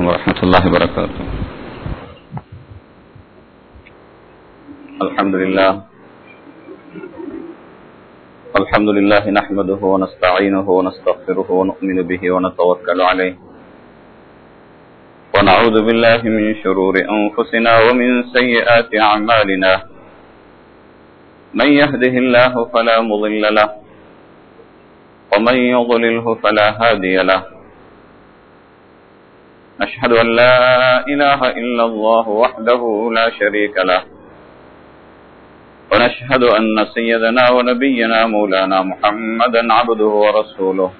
ورحمة الله وبركاته الحمد لله الحمد لله نحمده ونستعينه ونستغفره ونؤمن به ونتوكل عليه ونعوذ بالله من شرور أنفسنا ومن سيئات أعمالنا من يهده الله فلا مضل له ومن يضلله فلا هادي له أشهد أن لا إله إلا الله وحده لا شريك له ونشهد أن سيدنا ونبينا مولانا محمدا عبده ورسوله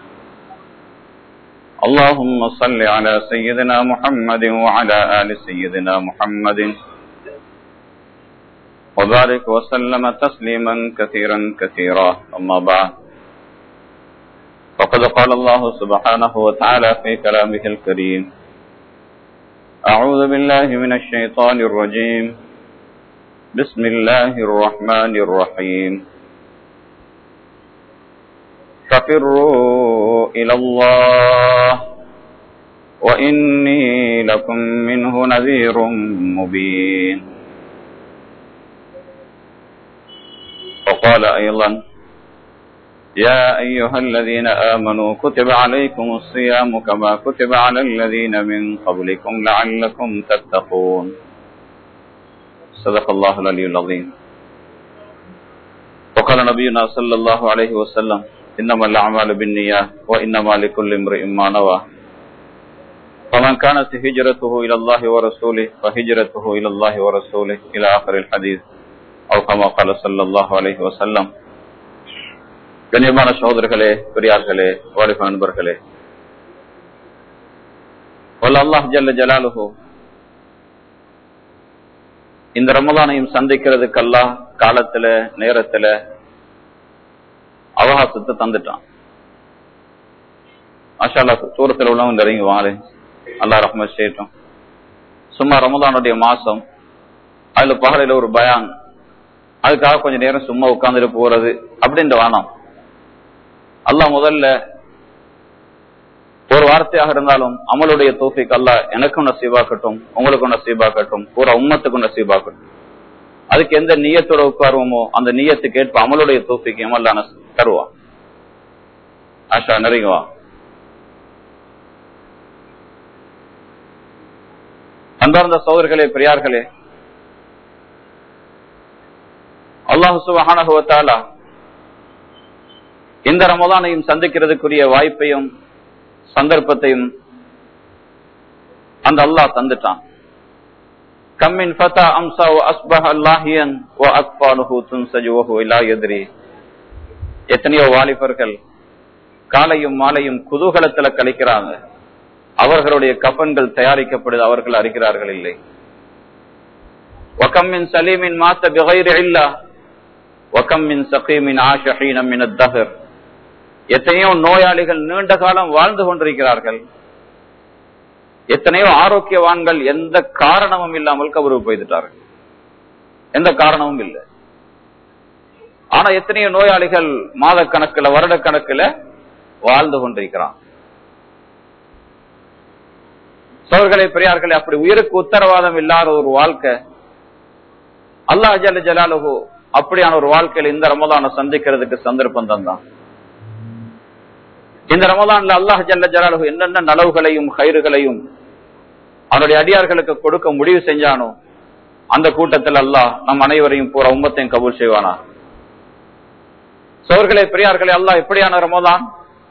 اللهم صل على سيدنا محمد وعلى آل سيدنا محمد وبارك وسلم تسليما كثيرا كثيرا أما بعد فقد قال الله سبحانه وتعالى في كلامه الكريم أعوذ بالله من الشيطان الرجيم بسم الله الرحمن الرحيم ففروا إلى الله وإني لكم منه نذير مبين وقال أيضا يا أيها الذين آمنوا كتب عليكم الصيام كما كتب على الذين من قبلكم لعلكم تتقون صدق الله العلي العظيم وقال نبينا صلى الله عليه وسلم إنما الأعمال بالنية وإنما لكل امرئ ما نوى فمن كانت هجرته إلى الله ورسوله فهجرته إلى الله ورسوله إلى آخر الحديث أو كما قال صلى الله عليه وسلم கண்ணியமான சகோதரர்களே பெரியார்களே வாலிப நண்பர்களே வல்ல அல்லாஹ் ஜல்ல ஜலாலுஹோ இந்த ரமதானையும் சந்திக்கிறதுக்கு அல்லாஹ் காலத்துல நேரத்துல அவகாசத்தை தந்துட்டான் மாஷால்லா தூரத்தில் உள்ளவங்க இறங்கி வாங்க அல்லா ரஹ்மத் செய்யட்டும் சும்மா ரமதானுடைய மாசம் அதுல பகலையில ஒரு பயான் அதுக்காக கொஞ்ச நேரம் சும்மா உட்கார்ந்துட்டு போறது அப்படின்ற வானம் அல்லாஹ் முதல்ல ஒரு வார்த்தையாக இருந்தாலும் அமலுடைய தோஃபிக் அல்ல எனக்கும் நசீபாக்கட்டும் உங்களுக்கும் நசீபாக்கட்டும் பூரா உம்மத்துக்கும் நசீபாக்கட்டும் அதுக்கு எந்த நீயத்தோட உட்காருவோமோ அந்த நீயத்துக்கு ஏற்ப அமலுடைய தோஃபிக்கு அமல்லான தருவான் ஆஷா நெருங்குவா அன்பார்ந்த சோதர்களே பெரியார்களே அல்லாஹு சுபஹானகுவத்தாலா இந்த ரமதானையும் சந்திக்கிறதுக்குரிய வாய்ப்பையும் சந்தர்ப்பத்தையும் அந்த அல்லாஹ் தந்துட்டான் கம்மின் ஃபதா அம்சா அஸ்பஹ அல்லாஹியன் ஓ அக்பாலுஹு துன்சஜுவஹு இலா எதிரி எத்தனையோ வாலிபர்கள் காலையும் மாலையும் குதூகலத்துல கழிக்கிறாங்க அவர்களுடைய கப்பன்கள் தயாரிக்கப்படுது அவர்கள் அறிகிறார்கள் இல்லை வகம்மின் சலீமின் மாத்த பிகைர் இல்லா வகம்மின் சகீமின் ஆஷஹீனம் மின் தஹர் எத்தனையோ நோயாளிகள் நீண்ட காலம் வாழ்ந்து கொண்டிருக்கிறார்கள் எத்தனையோ ஆரோக்கியவான்கள் எந்த காரணமும் இல்லாமல் கபருக்கு போய்விட்டார்கள் எந்த காரணமும் இல்லை ஆனா எத்தனையோ நோயாளிகள் மாத கணக்குல வருட கணக்குல வாழ்ந்து கொண்டிருக்கிறான் சோர்களே பெரியார்களே அப்படி உயிருக்கு உத்தரவாதம் இல்லாத ஒரு வாழ்க்கை அல்லாஹ் ஜல்ல ஜலாலுஹோ அப்படியான ஒரு வாழ்க்கையில இந்த ரமதான சந்திக்கிறதுக்கு சந்தர்ப்பம் தந்தான் இந்த ரமதான்ல அல்லாஹ் ஜல்ல ஜலாலுஹு என்னென்ன நலவுகளையும் கயிறுகளையும் அவனுடைய அடியார்களுக்கு கொடுக்க முடிவு செஞ்சானோ அந்த கூட்டத்தில் அல்லாஹ் நம் அனைவரையும் பூரா உம்மத்தையும் கபூல் செய்வானா சோர்களே பெரியார்களே அல்லாஹ் எப்படியான ரமதான்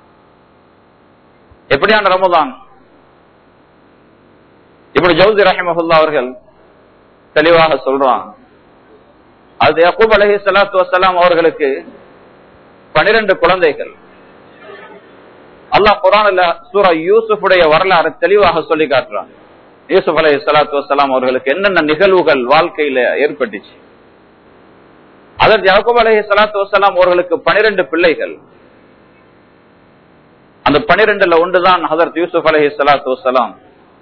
எப்படியான ரமதான் இப்படி ஜவுதி ரஹிமஹுல்லா அவர்கள் தெளிவாக சொல்றான் அது யக்கூப் அலஹி சலாத்து வசலாம் அவர்களுக்கு பனிரெண்டு குழந்தைகள் அல்லாஹ் குரான்ல சூரா யூசுஃபுடைய வரலாறு தெளிவாக சொல்லி காட்டுறான் யூசுப் அலஹி சலாத்து வசலாம் அவர்களுக்கு என்னென்ன நிகழ்வுகள் வாழ்க்கையில ஏற்பட்டுச்சு அதற்கு யாக்கூப் அலஹி சலாத்து வசலாம் அவர்களுக்கு பனிரெண்டு பிள்ளைகள் அந்த பனிரெண்டுல ஒன்றுதான் ஹதரத் யூசுப் அலஹி சலாத்து வசலாம்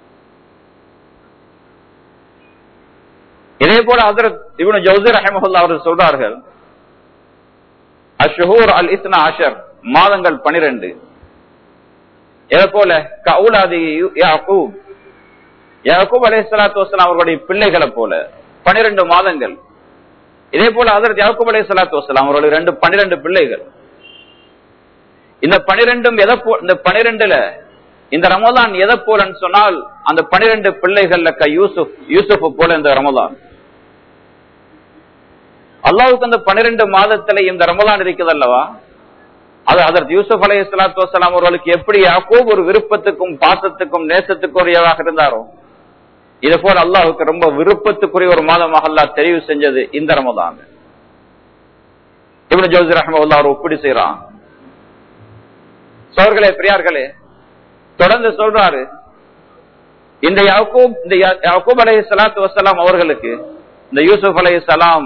இதே போல ஹதரத் இவனு ஜவுசி ரஹமஹுல்லா அவர்கள் சொல்றார்கள் அஷ்ஹூர் அல் இஸ்னா அஷர் மாதங்கள் பனிரெண்டு இதே போல கவுலாதி யாக்கூப் யாக்கூப் அலைஹிஸ்ஸலாத்து வஸ்ஸலாம் அவர்களுடைய பிள்ளைகளை போல பனிரெண்டு மாதங்கள் இதே போல அதற்கு யாக்கூப் அலைஹிஸ்ஸலாத்து வஸ்ஸலாம் அவர்களுடைய ரெண்டு பனிரெண்டு பிள்ளைகள் இந்த பனிரெண்டும் எதை போ இந்த பனிரெண்டுல இந்த ரமதான் எதை போலன்னு சொன்னால் அந்த பனிரெண்டு பிள்ளைகள்ல க யூசுப் யூசுப் போல இந்த ரமதான் அல்லாவுக்கு அந்த பனிரெண்டு மாதத்துல இந்த ரமதான் இருக்குது அல்லவா அது அதற்கு யூசுப் அலை சலாத்து வசலாம் அவர்களுக்கு எப்படி யாக்கோப் ஒரு விருப்பத்துக்கும் பாசத்துக்கும் நேசத்துக்குரியதாக இருந்தாரோ இது போல அல்லாஹுக்கு ரொம்ப விருப்பத்துக்குரிய ஒரு மாதமாக அல்லாஹ் தெரிவு செஞ்சது இந்த ரமதான் இவனு ஜோசி ரஹமல்லா அவர் ஒப்பிடி செய்யறான் சோர்களே பிரியார்களே தொடர்ந்து சொல்றாரு இந்த யாக்கூப் இந்த யா- யாக்கூப் அலை சலாத்து வசலாம் அவர்களுக்கு இந்த யூசுப் அலை சலாம்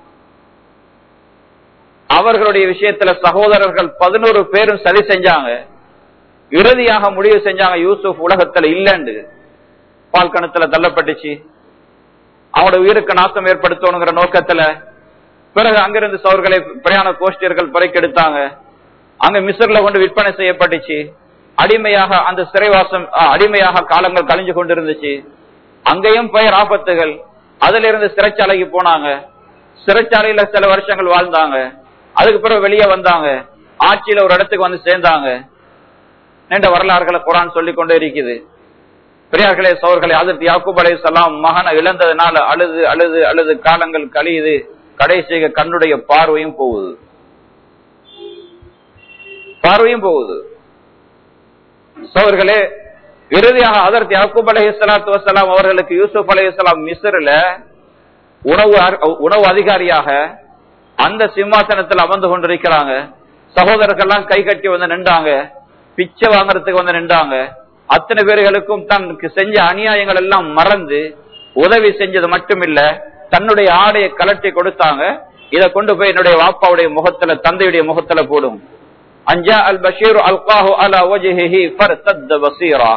அவர்களுடைய விஷயத்துல சகோதரர்கள் பதினோரு பேரும் சரி செஞ்சாங்க இறுதியாக முடிவு செஞ்சாங்க யூசுப் உலகத்துல இல்லண்டு பால் கணத்துல தள்ளப்பட்டுச்சு அவனோட உயிருக்கு நாசம் ஏற்படுத்தணுங்கிற நோக்கத்துல பிறகு அங்கிருந்து சவர்களை பிரயாண கோஷ்டியர்கள் பறைக்கெடுத்தாங்க அங்க மிஸ்ர்ல கொண்டு விற்பனை செய்யப்பட்டுச்சு அடிமையாக அந்த சிறைவாசம் அ, அடிமையாக காலங்கள் கழிஞ்சு கொண்டிருந்துச்சு அங்கேயும் பெயர் ஆபத்துகள் அதுல இருந்து சிறைச்சாலைக்கு போனாங்க சிறைச்சாலையில சில வருஷங்கள் வாழ்ந்தாங்க அதுக்கு பிறகு வெளியே வந்தாங்க ஆட்சியில ஒரு இடத்துக்கு வந்து சேர்ந்தாங்க நீண்ட வரலாறுகளை குரான் சொல்லிக் கொண்டே இருக்குது பெரியார்களே சோர்களே அதற்கு யாக்கூப் அலை சலாம் மகனை இழந்ததுனால அழுது அழுது அழுது காலங்கள் கழியுது கடைசியாக கண்ணுடைய பார்வையும் போகுது பார்வையும் போகுது சோர்களே இறுதியாக அதற்கு யாக்கூப் அலஹி சலாத்து வசலாம் அவர்களுக்கு யூசுப் அலஹி சலாம் மிஸ்ரில் உணவு அர்- உணவு அதிகாரியாக அந்த சிம்மாசனத்தில் அமர்ந்து கொண்டிருக்கிறாங்க சகோதரர்கள்லாம் கை கட்டி வந்து நின்றாங்க பிச்சை வாங்குறதுக்கு வந்து நின்றாங்க அத்தனை பேர்களுக்கும் தனக்கு செஞ்ச அநியாயங்கள் எல்லாம் மறந்து உதவி செஞ்சது மட்டுமில்ல தன்னுடைய ஆடையை கலட்டி கொடுத்தாங்க இதை கொண்டு போய் என்னுடைய வாப்பாவுடைய முகத்துல தந்தையுடைய முகத்துல போடும் அஞ்சா அல் பஷீர் அல்காஹு அலா வஜஹிஹி ஃபர்தத்த பஸீரா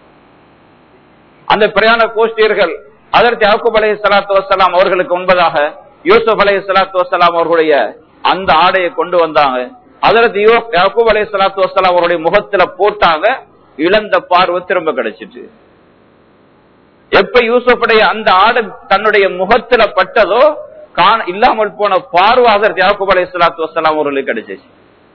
அந்த பிரயாண கோஷ்டியர்கள் அதற்கு யாக்கூப் அலைஹி ஸலாத்து வஸலாம் அவர்களுக்கு முன்பதாக யூசுப் அலைஹி ஸலாத்து வஸலாம் அவர்களுடைய அந்த ஆடையை கொண்டு வந்தாங்க அதற்கு யாக்கூப் அலைஹி ஸலாத்து வஸலாம் அவருடைய முகத்துல போட்டாங்க இழந்த பார்வை திரும்ப கிடைச்சிட்டு எப்ப யூசுஃபுடைய அந்த ஆடு தன்னுடைய முகத்துல பட்டதோ காண இல்லாமல் போன பார்வை அதற்கு யாக்கூப் அலைஹி ஸலாத்து வஸலாம் அவர்களுக்கு கிடைச்சிச்சு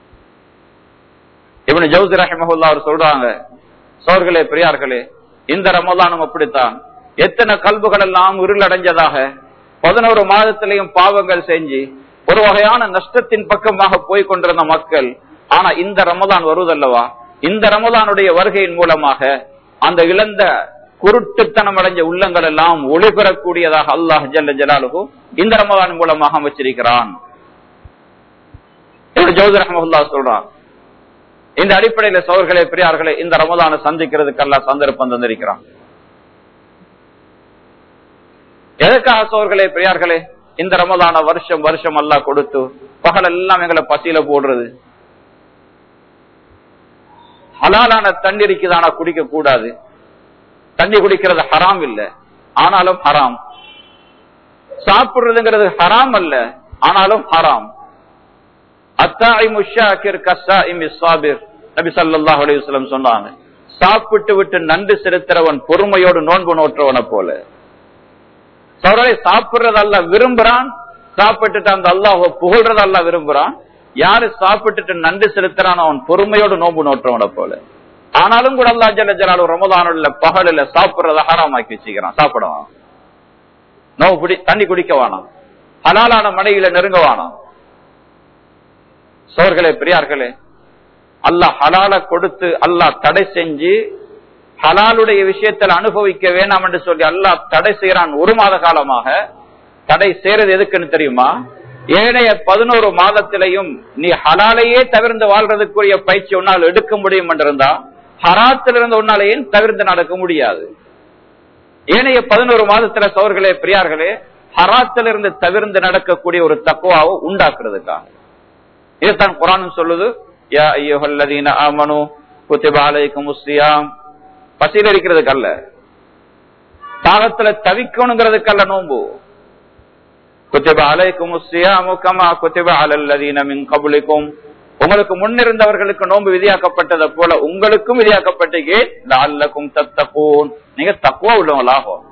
இவனு ஜவுசி ரஹமஹுல்லா அவர் சொல்றாங்க சோர்களே பெரியார்களே இந்த ரமலானும் அப்படித்தான் எத்தனை கல்புகள் எல்லாம் இருளடைஞ்சதாக பதினோரு மாதத்திலையும் பாவங்கள் செஞ்சு ஒரு வகையான நஷ்டத்தின் பக்கமாக போய் கொண்டிருந்த மக்கள் ஆனா இந்த ரமதான் வருவதல்லவா இந்த ரமதானுடைய வருகையின் மூலமாக அந்த இழந்த குருட்டுத்தனம் அடைஞ்ச உள்ளங்கள் எல்லாம் ஒளிபெறக்கூடியதாக அல்லாஹ் ஜல்ல ஜலாலுகு இந்த ரமதான் மூலமாக அமைச்சிருக்கிறான் ஜோதி ரஹமஹுல்லா சொல்றான் இந்த அடிப்படையில சோர்களே பெரியார்களே இந்த ரமதான சந்திக்கிறதுக்கு எல்லாம் சந்தர்ப்பம் தந்திருக்கிறான் எதற்காக சோர்களே பெரியார்களே இந்த ரமதான வருஷம் வருஷம் எல்லாம் கொடுத்து பகல் எல்லாம் எங்களை பசியில போடுறது ஹலாலான தண்ணி இருக்குதானா குடிக்க கூடாது தண்ணி குடிக்கிறது ஹராம் இல்ல ஆனாலும் ஹராம் சாப்பிடுறதுங்கிறது ஹராம் அல்ல ஆனாலும் ஹராம் சொன்னாங்க சாப்பிட்டு விட்டு நன்றி செலுத்துறவன் பொறுமையோடு நோன்பு நோற்றவனை போல சோழரை சாப்பிடுறதல்ல விரும்புறான் சாப்பிட்டுட்டு அந்த அல்லாஹ் புகழ்றதல்ல விரும்புறான் யாரு சாப்பிட்டுட்டு நன்றி செலுத்துறான் அவன் பொறுமையோடு நோன்பு நோற்றவனை போல ஆனாலும் கூட அல்லா ஜல ஜலாலு ரமதானுள்ள பகலில் சாப்பிடுறத ஹராமாக்கி வச்சுக்கிறான் சாப்பிடுவான் நோவு குடி தண்ணி குடிக்க வேணாம் ஹலாலான மனையில நெருங்க வேணாம் சோர்களே பெரியார்களே அல்லாஹ் ஹலால கொடுத்து அல்லாஹ் தடை செஞ்சு ஹலாலுடைய விஷயத்தில் அனுபவிக்க வேணாம் என்று சொல்லி அல்லாஹ் தடை செய்யறான் ஒரு மாத காலமாக தடை செய்யறது எதுக்குன்னு தெரியுமா ஏனைய பதினோரு மாதத்திலையும் நீ ஹலாலையே தவிர்த்து வாழ்றதுக்குரிய பயிற்சி உன்னால் எடுக்க முடியும் என்றிருந்தா ஹராத்திலிருந்து உன்னாலேயே தவிர்த்து நடக்க முடியாது ஏனைய பதினோரு மாதத்துல சோர்களே பிரியார்களே ஹராத்திலிருந்து தவிர்த்து நடக்கக்கூடிய ஒரு தக்குவாவை உண்டாக்குறதுக்காக இதுதான் குரானும் சொல்லுது யா ஐயோஹல்லதீன ஆமனு குத்திபா அலைக்கும் முஸ்லியாம் பசியில் இருக்கிறதுக்கு அல்ல தாகத்துல தவிக்கணுங்கிறதுக்கு நோம்பு குத்திபா அலைக்கும் முஸ்லியாமு கமா குத்திபா அலல்லதீன மின் கபுலிக்கும் உங்களுக்கு முன்னிருந்தவர்களுக்கு நோன்பு விதியாக்கப்பட்டதை போல உங்களுக்கும் விதியாக்கப்பட்டீங்க அல்லக்கும் தத்தப்போன் நீங்க தக்குவா உள்ளவங்களாகும்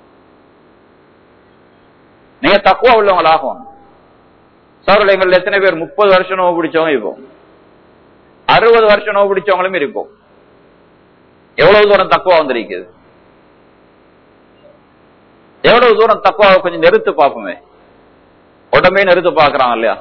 நீங்க தக்குவா உள்ளவங்களாகும் சோழர்கள் எத்தனை பேர் முப்பது வருஷம் நோவு பிடிச்சவங்க இப்போ அறுபது வருஷம் நோவு பிடிச்சவங்களும் இருக்கும் எவ்வளவு தூரம் தக்குவா வந்திருக்குது எவ்வளவு தூரம் தக்குவா கொஞ்சம் நிறுத்து பார்ப்போமே உடம்பே நிறுத்து பாக்குறாங்க இல்லையா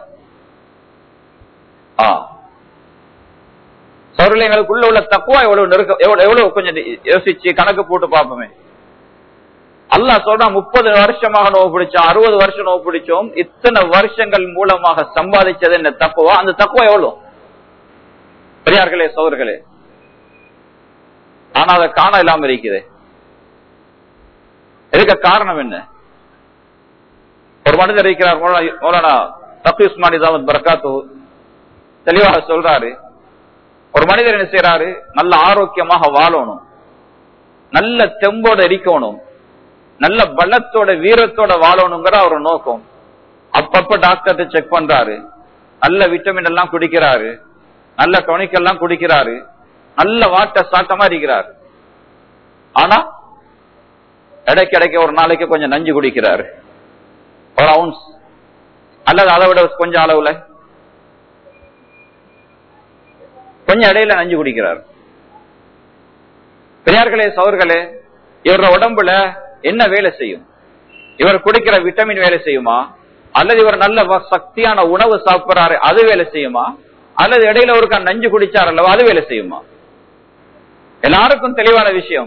ஆ சௌரலியங்களுக்குள்ள உள்ள தக்குவா எவ்வளவு நெருக்க எவ்வளவு எவ்வளவு கொஞ்சம் யோசிச்சு கணக்கு போட்டு பார்ப்போமே அல்லா சொல்றா முப்பது வருஷமாக நோவு பிடிச்சோம் அறுபது வருஷம் நோவு பிடிச்சோம் இத்தனை வருஷங்கள் மூலமாக சம்பாதிச்சது என்ன தக்குவா அந்த தக்குவா எவ்வளவு பெரியார்களே சோர்களே ஆனா அதை காண இல்லாம இருக்குது இருக்க காரணம் என்ன ஒரு மனிதர் இருக்கிறார் மௌலானா தப்பு உஸ்மானி தாவத் பரகாத்து தெளிவாக சொல்றாரு ஒரு மனிதர் என்ன செய்யறாரு நல்ல ஆரோக்கியமாக வாழணும் நல்ல தெம்போட இருக்கணும் நல்ல பலத்தோட வீரத்தோட வாழணுங்கிற ஒரு நோக்கம் அப்பப்ப டாக்டர் செக் பண்றாரு நல்ல விட்டமின் எல்லாம் குடிக்கிறாரு நல்ல டொனிக் எல்லாம் குடிக்கிறாரு நல்ல வாட்ட சாட்டமா இருக்கிறாரு ஆனா இடைக்கிடைக்க ஒரு நாளைக்கு கொஞ்சம் நஞ்சு குடிக்கிறாரு ஒரு அவுன்ஸ் அல்லது அதை விட கொஞ்சம் அளவுல கொஞ்சம் இடையில நஞ்சு குடிக்கிறார் பெரியார்களே சவர்களே இவரோட உடம்புல என்ன வேலை செய்யும் இவர் குடிக்கிற விட்டமின் வேலை செய்யுமா அல்லது இவர் நல்ல சக்தியான உணவு சாப்பிடுறாரு அது வேலை செய்யுமா அல்லது இடையில ஒரு நஞ்சு குடிச்சார் அல்லவா அது வேலை செய்யுமா எல்லாருக்கும் தெளிவான விஷயம்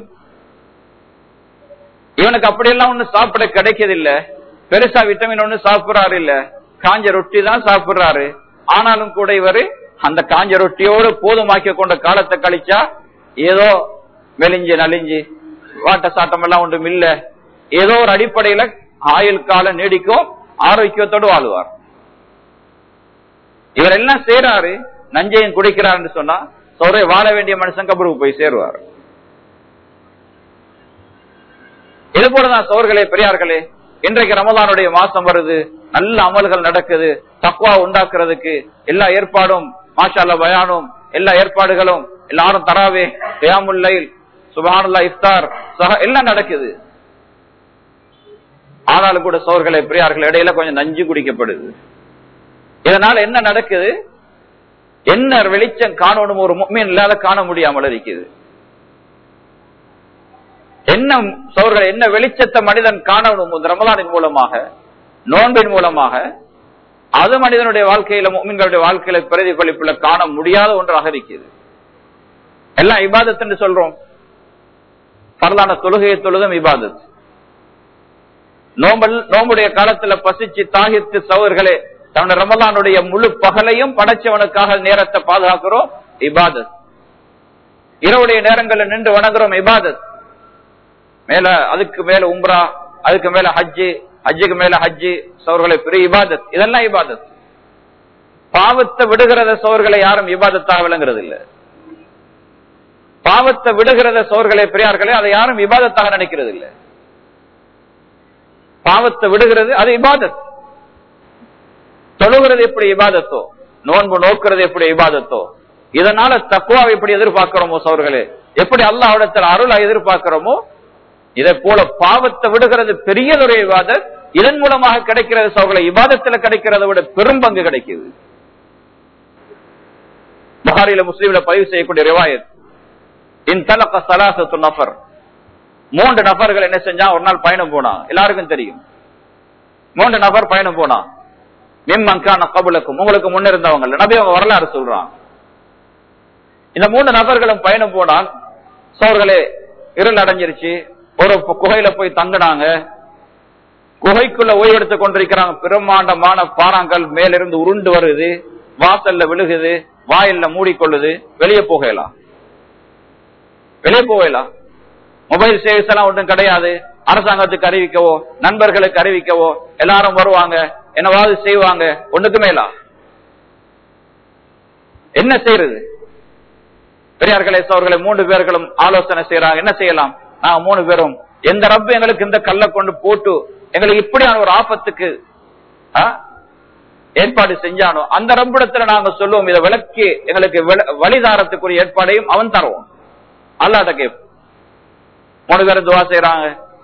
இவனுக்கு அப்படியெல்லாம் ஒண்ணு சாப்பிட கிடைக்கதில்ல பெருசா விட்டமின் ஒண்ணு சாப்பிடுறாரு இல்ல காஞ்ச ரொட்டி தான் சாப்பிடுறாரு ஆனாலும் கூட இவரு அந்த காஞ்ச ரொட்டியோடு போதுமாக்கி கொண்ட காலத்தை கழிச்சா ஏதோ மெலிஞ்சு நலிஞ்சு வாட்ட சாட்டம் எல்லாம் ஒன்றும் இல்ல ஏதோ ஒரு அடிப்படையில ஆயுள் காலம் நீடிக்கும் ஆரோக்கியத்தோடு வாழ்வார் இவர் எல்லாம் செய்யறாரு நஞ்சையும் குடிக்கிறாருன்னு சொன்னா சொல்ற வாழ வேண்டிய மனுஷன் கபருக்கு போய் சேருவார் இது போலதான் சோர்களே பெரியார்களே இன்றைக்கு ரமதானுடைய மாசம் வருது நல்ல அமல்கள் நடக்குது தக்குவா உண்டாக்குறதுக்கு எல்லா ஏற்பாடும் மாஷால்ல பயானும் எல்லா ஏற்பாடுகளும் எல்லாரும் தராவே தியாமுல்லைல் சுபானுல்லா இஃப்தார் சஹ எல்லாம் நடக்குது ஆனாலும் கூட சோர்களே பிரியார்கள் இடையில கொஞ்சம் நஞ்சு குடிக்கப்படுது இதனால என்ன நடக்குது என்ன வெளிச்சம் காணணும் ஒரு மீன் இல்லாத காண முடியாமல் இருக்குது என்ன சோர்கள் என்ன வெளிச்சத்தை மனிதன் காணணும் இந்த ரமலானின் மூலமாக நோன்பின் மூலமாக அது மனிதனுடைய வாழ்க்கையில மீன்களுடைய வாழ்க்கையில பிரதிபலிப்புல காண முடியாத ஒன்றாக இருக்குது எல்லாம் இபாதத் என்று சொல்றோம் பரலான தொழுகையை தொழுதும் இபாதத் நோம்பல் நோம்புடைய காலத்துல பசிச்சு தாகித்து சவர்களே தன்னுடைய ரமலானுடைய முழு பகலையும் படைச்சவனுக்காக நேரத்தை பாதுகாக்கிறோம் இபாதத் இரவுடைய நேரங்களில் நின்று வணங்குறோம் இபாதத் மேல அதுக்கு மேல உம்ரா அதுக்கு மேல ஹஜ்ஜு ஹஜ்ஜுக்கு மேல ஹஜ்ஜு சவர்களை பெரிய இபாதத் இதெல்லாம் இபாதத் பாவத்தை விடுகிறத சோர்களை யாரும் இபாதத்தாக விளங்குறது இல்ல பாவத்தை விடுகிறத சோர்களை பெரியார்களே அதை யாரும் இபாதத்தாக நினைக்கிறது இல்ல பாவத்தை விடுகிறது அது இபாதத் தொழுகிறது எப்படி இபாதத்தோ நோன்பு நோக்கிறது எப்படி இபாதத்தோ இதனால தக்குவாவை எப்படி எதிர்பார்க்கிறோமோ சோர்களே எப்படி அல்லாஹிடத்தில் அருளை எதிர்பார்க்கிறோமோ இதை போல பாவத்தை விடுகிறது பெரியதொரு இவாதத் இதன் மூலமாக கிடைக்கிறது சோழர்களை இவாதத்தில் கிடைக்கிறத விட பெரும் பங்கு கிடைக்குது புகாரில முஸ்லீம்ல பதிவு செய்யக்கூடிய ரிவாயத் இன் தலக்க சலாசத்து நபர் மூன்று நபர்கள் என்ன செஞ்சா ஒரு நாள் பயணம் போனா எல்லாருக்கும் தெரியும் மூன்று நபர் பயணம் போனா மிம்மங்கான கபுலக்கும் உங்களுக்கு முன்னிருந்தவங்க நபி அவங்க வரலாறு சொல்றான் இந்த மூன்று நபர்களும் பயணம் போனால் சோர்களே இருள் அடைஞ்சிருச்சு ஒரு குகையில போய் தங்கினாங்க குகைக்குள்ள ஓய்வெடுத்துக் கொண்டிருக்கிறாங்க பிரம்மாண்டமான பாறாங்கல் மேலிருந்து உருண்டு வருது வாசல்ல விழுகுது வாயில்ல மூடிக்கொள்ளுது வெளியே போகலாம் வெளியே போகலாம் மொபைல் சேவைஸ் எல்லாம் ஒன்றும் கிடையாது அரசாங்கத்துக்கு அறிவிக்கவோ நண்பர்களுக்கு அறிவிக்கவோ எல்லாரும் வருவாங்க என்னவாவது செய்வாங்க ஒண்ணுக்கு மேலா என்ன செய்யறது பெரியார்களே அவர்களை மூன்று பேர்களும் ஆலோசனை செய்யறாங்க என்ன செய்யலாம் நாங்க மூணு பேரும் எந்த ரப்பு எங்களுக்கு இந்த கல்லை கொண்டு போட்டு எங்களுக்கு இப்படியான ஒரு ஆபத்துக்கு ஏற்பாடு செஞ்சானோ அந்த ரப்பிடத்துல நாங்க சொல்லுவோம் இதை விளக்கி எங்களுக்கு விள- வழிதாரத்துக்குரிய ஏற்பாடையும் அவன் தருவோம் அல்லாட்ட கேட்போம் மூணு பேரும் துவா செய்யறாங்க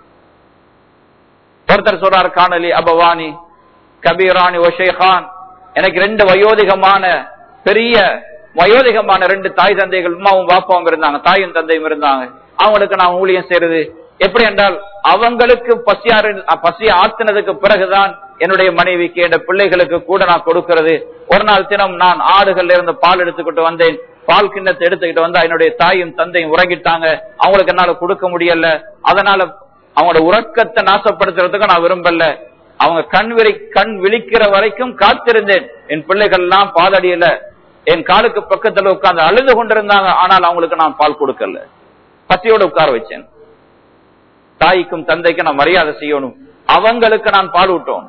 ஒருத்தர் சொல்றாரு காணலி அபவானி கபீரானி ஒஷேகான் எனக்கு ரெண்டு வயோதிகமான பெரிய வயோதிகமான ரெண்டு தாய் தந்தைகள் உமாவும் பாப்பாவும் இருந்தாங்க தாயும் தந்தையும் இருந்தாங்க அவங்களுக்கு நான் ஊழியம் செய்யறது எப்படி என்றால் அவங்களுக்கு பசியாறு பசிய ஆத்தினதுக்கு பிறகுதான் என்னுடைய மனைவிக்கு என் பிள்ளைகளுக்கு கூட நான் கொடுக்கிறது ஒரு நாள் தினம் நான் ஆடுகள்ல இருந்து பால் எடுத்துக்கிட்டு வந்தேன் பால் கிண்ணத்தை எடுத்துக்கிட்டு வந்தா என்னுடைய தாயும் தந்தையும் உறங்கிட்டாங்க அவங்களுக்கு என்னால கொடுக்க முடியல அதனால அவங்களோட உறக்கத்தை நாசப்படுத்துறதுக்கு நான் விரும்பல அவங்க கண் விழி கண் விழிக்கிற வரைக்கும் காத்திருந்தேன் என் பிள்ளைகள் எல்லாம் பாதடியில என் காலுக்கு பக்கத்துல உட்கார்ந்து அழுது கொண்டிருந்தாங்க ஆனால் அவங்களுக்கு நான் பால் கொடுக்கல பசியோட உட்கார வச்சேன் தாய்க்கும் தந்தைக்கும் நான் மரியாதை செய்யணும் அவங்களுக்கு நான் பால் ஊட்டணும்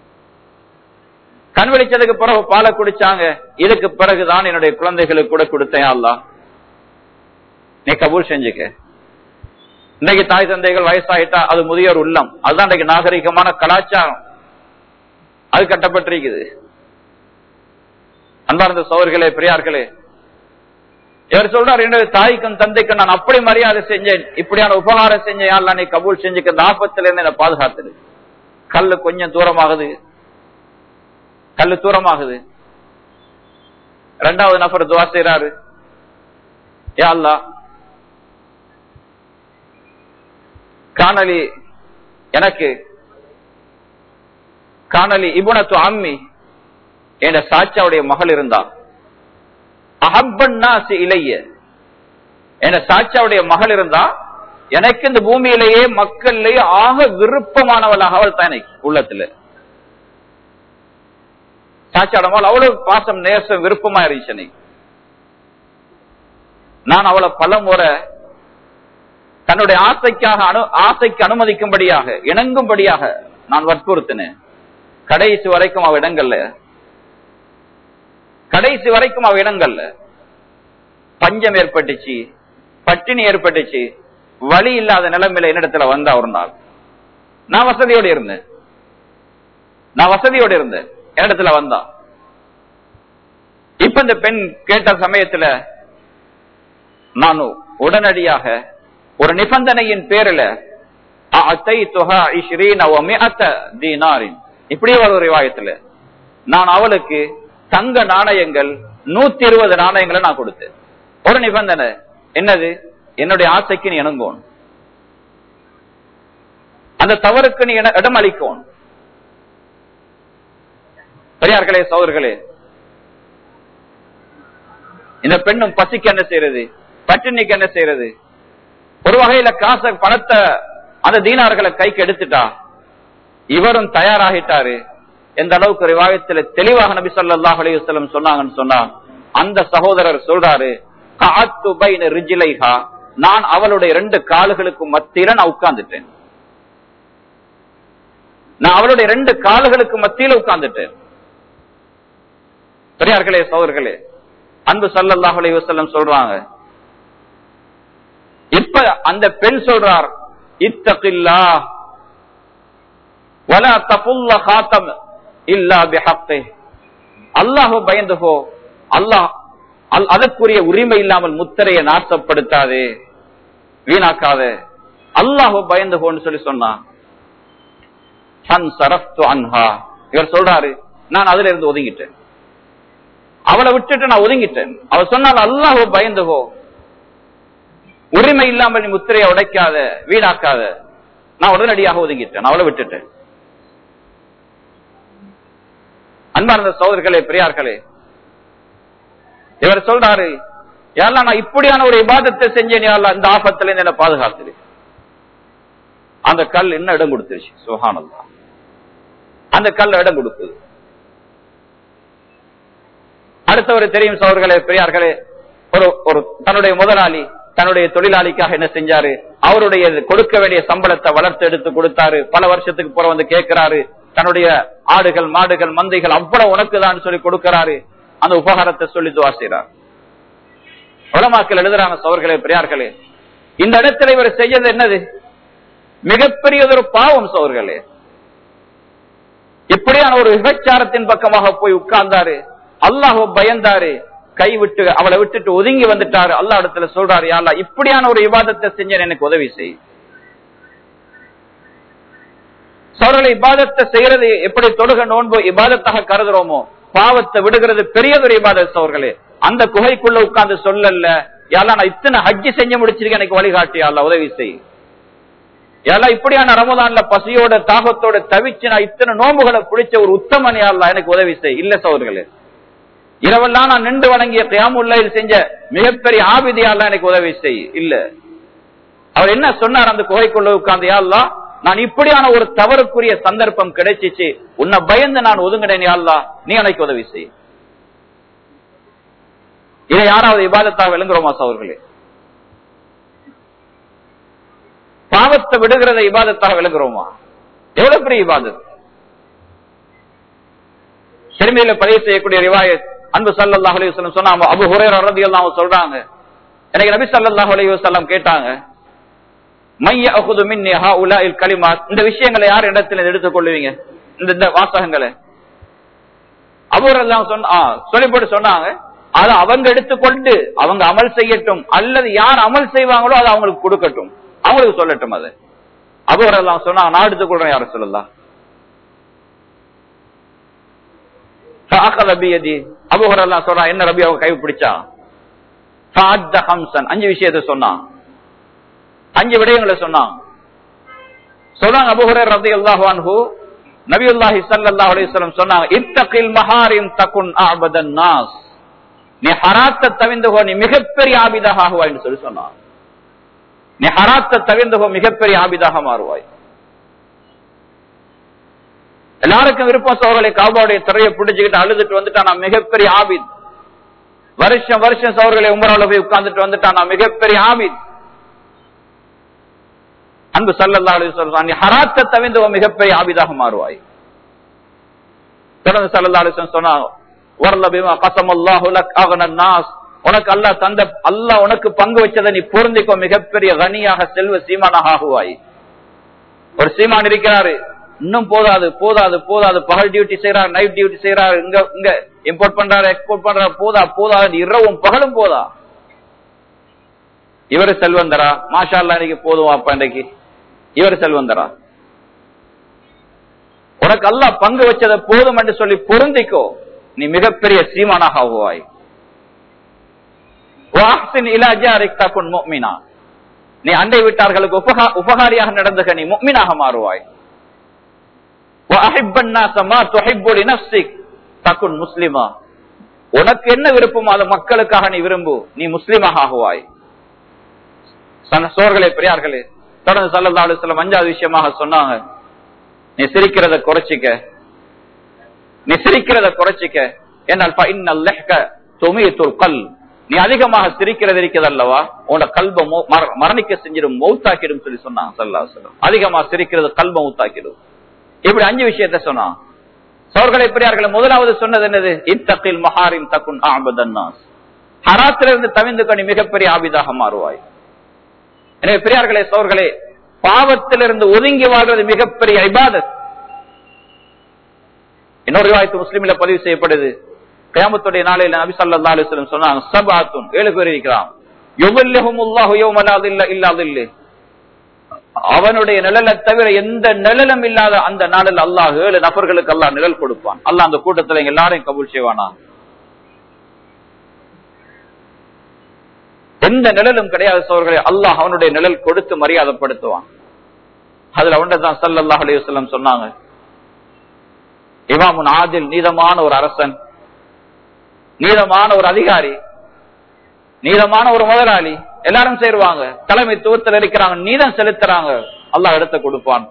கண் விழிச்சதுக்கு பிறகு பாலை குடிச்சாங்க இதுக்கு பிறகுதான் என்னுடைய குழந்தைகளுக்கு கூட கொடுத்தேன் அல்லா நீ கபூல் செஞ்சுக்க இன்னைக்கு தாய் தந்தைகள் வயசாயிட்டா அது முதியோர் உள்ளம் அதுதான் இன்னைக்கு நாகரிகமான கலாச்சாரம் அது கட்டப்பட்டிருக்குது அன்பார்ந்த சோர்களே பெரியார்களே இவர் சொல்றார் என்னுடைய தாய்க்கும் தந்தைக்கும் நான் அப்படி மரியாதை செஞ்சேன் இப்படியான உபகாரம் செஞ்சேன் அல்ல நீ கபூல் செஞ்சுக்க இந்த ஆபத்துல இருந்து என்னை பாதுகாத்துடு கல்லு கொஞ்சம் தூரமாகுது கல்லு தூரமாகுது ரெண்டாவது நபர் துவா செய்யறாரு யா அல்லாஹ் காணலி எனக்கு காணலி இபுனத்து அம்மி என்ற சாச்சாவுடைய மகள் இருந்தா அஹப்பன்னாசி இளைய என்ற சாச்சாவுடைய மகள் இருந்தா எனக்கு இந்த பூமியிலேயே மக்களிலேயே ஆக விருப்பமானவளாக அவள் தான் எனக்கு உள்ளத்துல சாச்சாட மகள் அவ்வளவு பாசம் நேசம் விருப்பமா இருந்துச்சு எனக்கு. நான் அவளை பல முறை தன்னுடைய ஆசைக்காக அனு ஆசைக்கு அனுமதிக்கும்படியாக இணங்கும்படியாக நான் வற்புறுத்தினேன் கடைசி வரைக்கும் அவ இடங்கள்ல கடைசி வரைக்கும் அவ இடங்கள்ல பஞ்சம் ஏற்பட்டுச்சு பட்டினி ஏற்பட்டுச்சு வழி இல்லாத நிலைமையில என்னிடத்துல வந்தா ஒரு நாள் நான் வசதியோடு இருந்தேன் நான் வசதியோடு இருந்தேன் என்னிடத்துல வந்தா இப்ப இந்த பெண் கேட்ட சமயத்துல நான் உடனடியாக ஒரு நிபந்தனையின் பேரில் இப்படி ஒரு ரிவாயத்துல நான் அவளுக்கு தங்க நாணயங்கள் நூத்தி இருபது நாணயங்களை நான் கொடுத்தேன் ஒரு நிபந்தனை என்னது என்னுடைய ஆசைக்கு நீ இணங்கணும் அந்த தவறுக்கு நீ இட- இடம் அளிக்கணும் பெரியார்களே சோதர்களே இந்த பெண்ணும் பசிக்கு என்ன செய்யறது பட்டினிக்கு என்ன செய்யறது ஒரு வகையில காசை பணத்தை அந்த தீனார்களை கைக்கு எடுத்துட்டா இவரும் தயாராகிட்டாரு எந்த அளவுக்கு ரிவாயத்துல தெளிவாக நபி ஸல்லல்லாஹு அலைஹி வஸல்லம் சொன்னாங்கன்னு சொன்னா அந்த சகோதரர் சொல்றாரு "கஅத்து பைன ரிஜ்லைஹா." நான் அவளுடைய ரெண்டு கால்களுக்கு மத்தியில நான் உட்கார்ந்துட்டேன் நான் அவளுடைய ரெண்டு கால்களுக்கு மத்தியில உட்கார்ந்துட்டேன் பெரியார்களே சோதர்களே அன்பு ஸல்லல்லாஹு அலைஹி வஸல்லம் சொல்றாங்க இப்ப அந்த பெண் சொல்றார் இத்தகில்லா வலா தபுல்ல காத்தம் இல்லா பிஹக்கே அல்லாஹ் பயந்துகோ அல்லாஹ் அல்- அதற்குரிய உரிமை இல்லாமல் முத்திரையை நாசப்படுத்தாதே வீணாக்காதே அல்லாஹ் பயந்துகோன்னு சொல்லி சொன்னான் சன் சரஃப்து அன்ஹா இவர் சொல்றாரு நான் அதுல இருந்து ஒதுங்கிட்டேன் அவளை விட்டுட்டு நான் ஒதுங்கிட்டேன் அவ சொன்னால் அல்லாஹ் பயந்துகோ உரிமை இல்லாமல் நீ முத்திரையை உடைக்காத வீணாக்காத நான் உடனடியாக ஒதுங்கிட்டேன் அவளை விட்டுட்டேன் அன்பார்ந்த சோதர்களே பெரியார்களே இவர் சொல்றாரு யாரெல்லாம் நான் இப்படியான ஒரு இபாதத்தை செஞ்சேன் யாரெல்லாம் இந்த ஆபத்துல இருந்து என்ன பாதுகாத்துரு அந்த கல் என்ன இடம் கொடுத்துருச்சு சுகானந்தா அந்த கல் இடம் கொடுக்குது அடுத்தவர் தெரியும் சோர்களே பெரியார்களே ஒரு ஒரு தன்னுடைய முதலாளி தன்னுடைய தொழிலாளிக்காக என்ன செஞ்சாரு அவருடைய கொடுக்க வேண்டிய சம்பளத்தை வளர்த்து எடுத்து கொடுத்தாரு பல வருஷத்துக்கு புறம் வந்து கேட்கிறாரு தன்னுடைய ஆடுகள் மாடுகள் மந்தைகள் அவ்வளவு உனக்குதான் சொல்லி கொடுக்கிறாரு அந்த உபகாரத்தை சொல்லி துவா செய்றார் உலமாக்கள் எழுதுறாங்க சோர்களே பெரியார்களே இந்த இடத்துல இவர் செய்யறது என்னது மிகப்பெரியதொரு பாவம் சோர்களே இப்படியான ஒரு விபச்சாரத்தின் பக்கமாக போய் உட்கார்ந்தாரு அல்லாஹ் பயந்தாரு கைவிட்டு அவளை விட்டுட்டு ஒதுங்கி வந்துட்டாரு அல்லா இடத்துல சொல்றாரு யாழ்லா இப்படியான ஒரு விவாதத்தை செஞ்சேன் எனக்கு உதவி செய் சோழர்களை இபாதத்தை செய்யறது எப்படி தொழுக நோன்பு இபாதத்தாக கருதுறோமோ பாவத்தை விடுகிறது பெரியதொரு இபாதத் அவர்களே அந்த குகைக்குள்ள உட்கார்ந்து சொல்லல யாரா நான் இத்தனை ஹஜ்ஜி செஞ்சு முடிச்சிருக்கேன் எனக்கு வழிகாட்டி அல்ல உதவி செய் எல்லாம் இப்படியான ரமதான்ல பசியோட தாகத்தோட தவிச்சு நான் இத்தனை நோம்புகளை பிடிச்ச ஒரு உத்தமன் யாழ்லா எனக்கு உதவி செய் இல்ல சோர்களே இரவெல்லாம் நான் நின்று வணங்கிய கியாமுல்லையில் செஞ்ச மிகப்பெரிய ஆபிதியால எனக்கு உதவி செய் இல்ல அவர் என்ன சொன்னார் அந்த குகைக்குள்ள உட்கார்ந்து யாழ்லா நான் இப்படியான ஒரு தவறுக்குரிய சந்தர்ப்பம் கிடைச்சிச்சு உன்னை பயந்து நான் ஒதுங்கினேன் யாழ்லா நீ எனக்கு உதவி செய் இதை யாராவது இபாதத்தாக விளங்குறோமா சவர்களே பாவத்தை விடுகிறத இபாதத்தாக விளங்குறோமா எவ்வளவு பெரிய இபாதத் சிறுமையில பதிவு செய்யக்கூடிய ரிவாயத் அன்பு சல்லாஹ் அலையம் சொன்னாங்க அபு ஹுரேர் ரதியெல்லாம் சொல்றாங்க எனக்கு நபி சல்லாஹ் அலையம் கேட்டாங்க மைய அகுது மின் களிமாத் இந்த விஷயங்களை யார் இடத்துல எடுத்துக் கொள்ளுவீங்க இந்த இந்த வாசகங்களை அபூரெல்லாம் சொன்ன சொல்லி போட்டு சொன்னாங்க அதை அவங்க எடுத்துக்கொண்டு அவங்க அமல் செய்யட்டும் அல்லது யார் அமல் செய்வாங்களோ அதை அவங்களுக்கு கொடுக்கட்டும் அவங்களுக்கு சொல்லட்டும் அது அபூரெல்லாம் சொன்னாங்க நான் எடுத்துக்கொள்றேன் யார சொல்லலாம் அபுஹரெல்லாம் சொல்றா என்ன ரபி அவங்க கை பிடிச்சா அஞ்சு விஷயத்த சொன்னான் அஞ்சு விடயங்களை சொன்னான் சொல்றாங்க அபுஹரர் ரதி அல்லாஹு நபியுல்லாஹி ஸல்லல்லாஹு அலைஹி வஸல்லம் சொன்னாங்க இத்தகில் மஹாரிம் தகுன் அபதன் நாஸ் நீ ஹராத்தை தவிந்துகோ நீ மிகப்பெரிய ஆபிதாக ஆகுவாய் என்று சொல்லி சொன்னான் நீ ஹராத்தை தவிந்துகோ மிகப்பெரிய ஆபிதாக மாறுவாய் எல்லாருக்கும் விருப்பம் சோழலை காபாவுடைய திரையை பிடிச்சுக்கிட்டு அழுதுட்டு வந்துட்டா நான் மிகப்பெரிய ஆபித் வருஷம் வருஷம் சோழர்களை உமரால போய் உட்கார்ந்துட்டு வந்துட்டா நான் மிகப்பெரிய ஆபித் அன்பு சல்லல்லா அலி சொல்றான் நீ ஹராத்தை தவிந்து மிகப்பெரிய ஆபிதாக மாறுவாய் தொடர்ந்து சல்லல்லா அலி சொன்னாங்க உனக்கு அல்லா தந்த அல்லா உனக்கு பங்கு வச்சதை நீ பொருந்திக்கோ மிகப்பெரிய கனியாக செல்வ சீமானாக ஆகுவாய் ஒரு சீமான் இருக்கிறாரு இன்னும் போதாது போதாது போதாது பகல் டியூட்டி செய்யறாரு நைட் டியூட்டி செய்யறாரு இங்க இங்க இம்போர்ட் பண்றாரு எக்ஸ்போர்ட் பண்றாரு போதா போதாது இரவும் பகலும் போதா இவரு செல்வந்தரா மாஷா அல்லா இன்னைக்கு போதும் அப்ப இன்னைக்கு இவர் செல்வந்தரா உனக்கு அல்லா பங்கு வச்சதை போதும் என்று சொல்லி பொருந்திக்கோ நீ மிகப்பெரிய சீமானாக ஆகுவாய் நீ அண்டை வீட்டார்களுக்கு உபகாரியாக நடந்துக நீ முக்மீனாக மாறுவாய் முஸ்லிமா உனக்கு என்ன விருப்பமோ அது மக்களுக்காக நீ விரும்பு நீ முஸ்லிமாக ஆகுவாய் சோர்களே பெரியார்களே தொடர்ந்து சல்லா அலுவலம் அஞ்சாவது விஷயமாக சொன்னாங்க நீ சிரிக்கிறத குறைச்சிக்க நீ சிரிக்கிறத குறைச்சிக்க என்னால் கல் நீ அதிகமாக சிரிக்கிறது இருக்கிறது அல்லவா உன்னோட கல்ப மரணிக்க செஞ்சிடும் மௌத்தாக்கிடும் சொல்லி சொன்னாங்க சல்லா சொல்லம் அதிகமா சிரிக்கிறது கல்ப மௌத்தாக்கிடும் இப்படி அஞ்சு விஷயத்த சொன்னான் சோர்களை பெரியார்களை முதலாவது சொன்னது என்னது இத்தக்கில் மஹாரின் தக்குன் ஆபதன்னாஸ் ஹராத்திலிருந்து தவிந்து கணி மிகப்பெரிய ஆபிதாக மாறுவாய் எனவே பெரியார்களே சோர்களே பாவத்திலிருந்து ஒதுங்கி வாழ்வது மிகப்பெரிய இபாதத் இன்னொரு வாய்ப்பு முஸ்லீம்ல பதிவு செய்யப்படுது கயாமத்துடைய நாளையில நபி சல்லா அலிஸ்லம் சொன்னாங்க சபாத்துன் ஏழு பேர் இருக்கிறான் அவனுடைய நிழலை தவிர எந்த நிழலும் இல்லாத அந்த நாளில் அல்லாஹ் ஏழு நபர்களுக்கு அல்லாஹ் நிழல் கொடுப்பான் அல்லாஹ் அந்த கூட்டத்தில் எல்லாரையும் கபூல் செய்வானா எந்த நிழலும் கிடையாது சோர்களே அல்லாஹ் அவனுடைய நிழல் கொடுத்து மரியாதைப்படுத்துவான் அதுல ஒன்றுதான் சல்லாஹ் அலையுஸ்லம் சொன்னாங்க இமாமுன் ஆதில் நீதமான ஒரு அரசன் நீதமான ஒரு அதிகாரி நீதமான ஒரு முதலாளி எல்லாரும் சேருவாங்க தலைமைத்துவத்தில் இருக்கிறாங்க நீதம் செலுத்துறாங்க அல்லாஹ் இடத்த கொடுப்பான்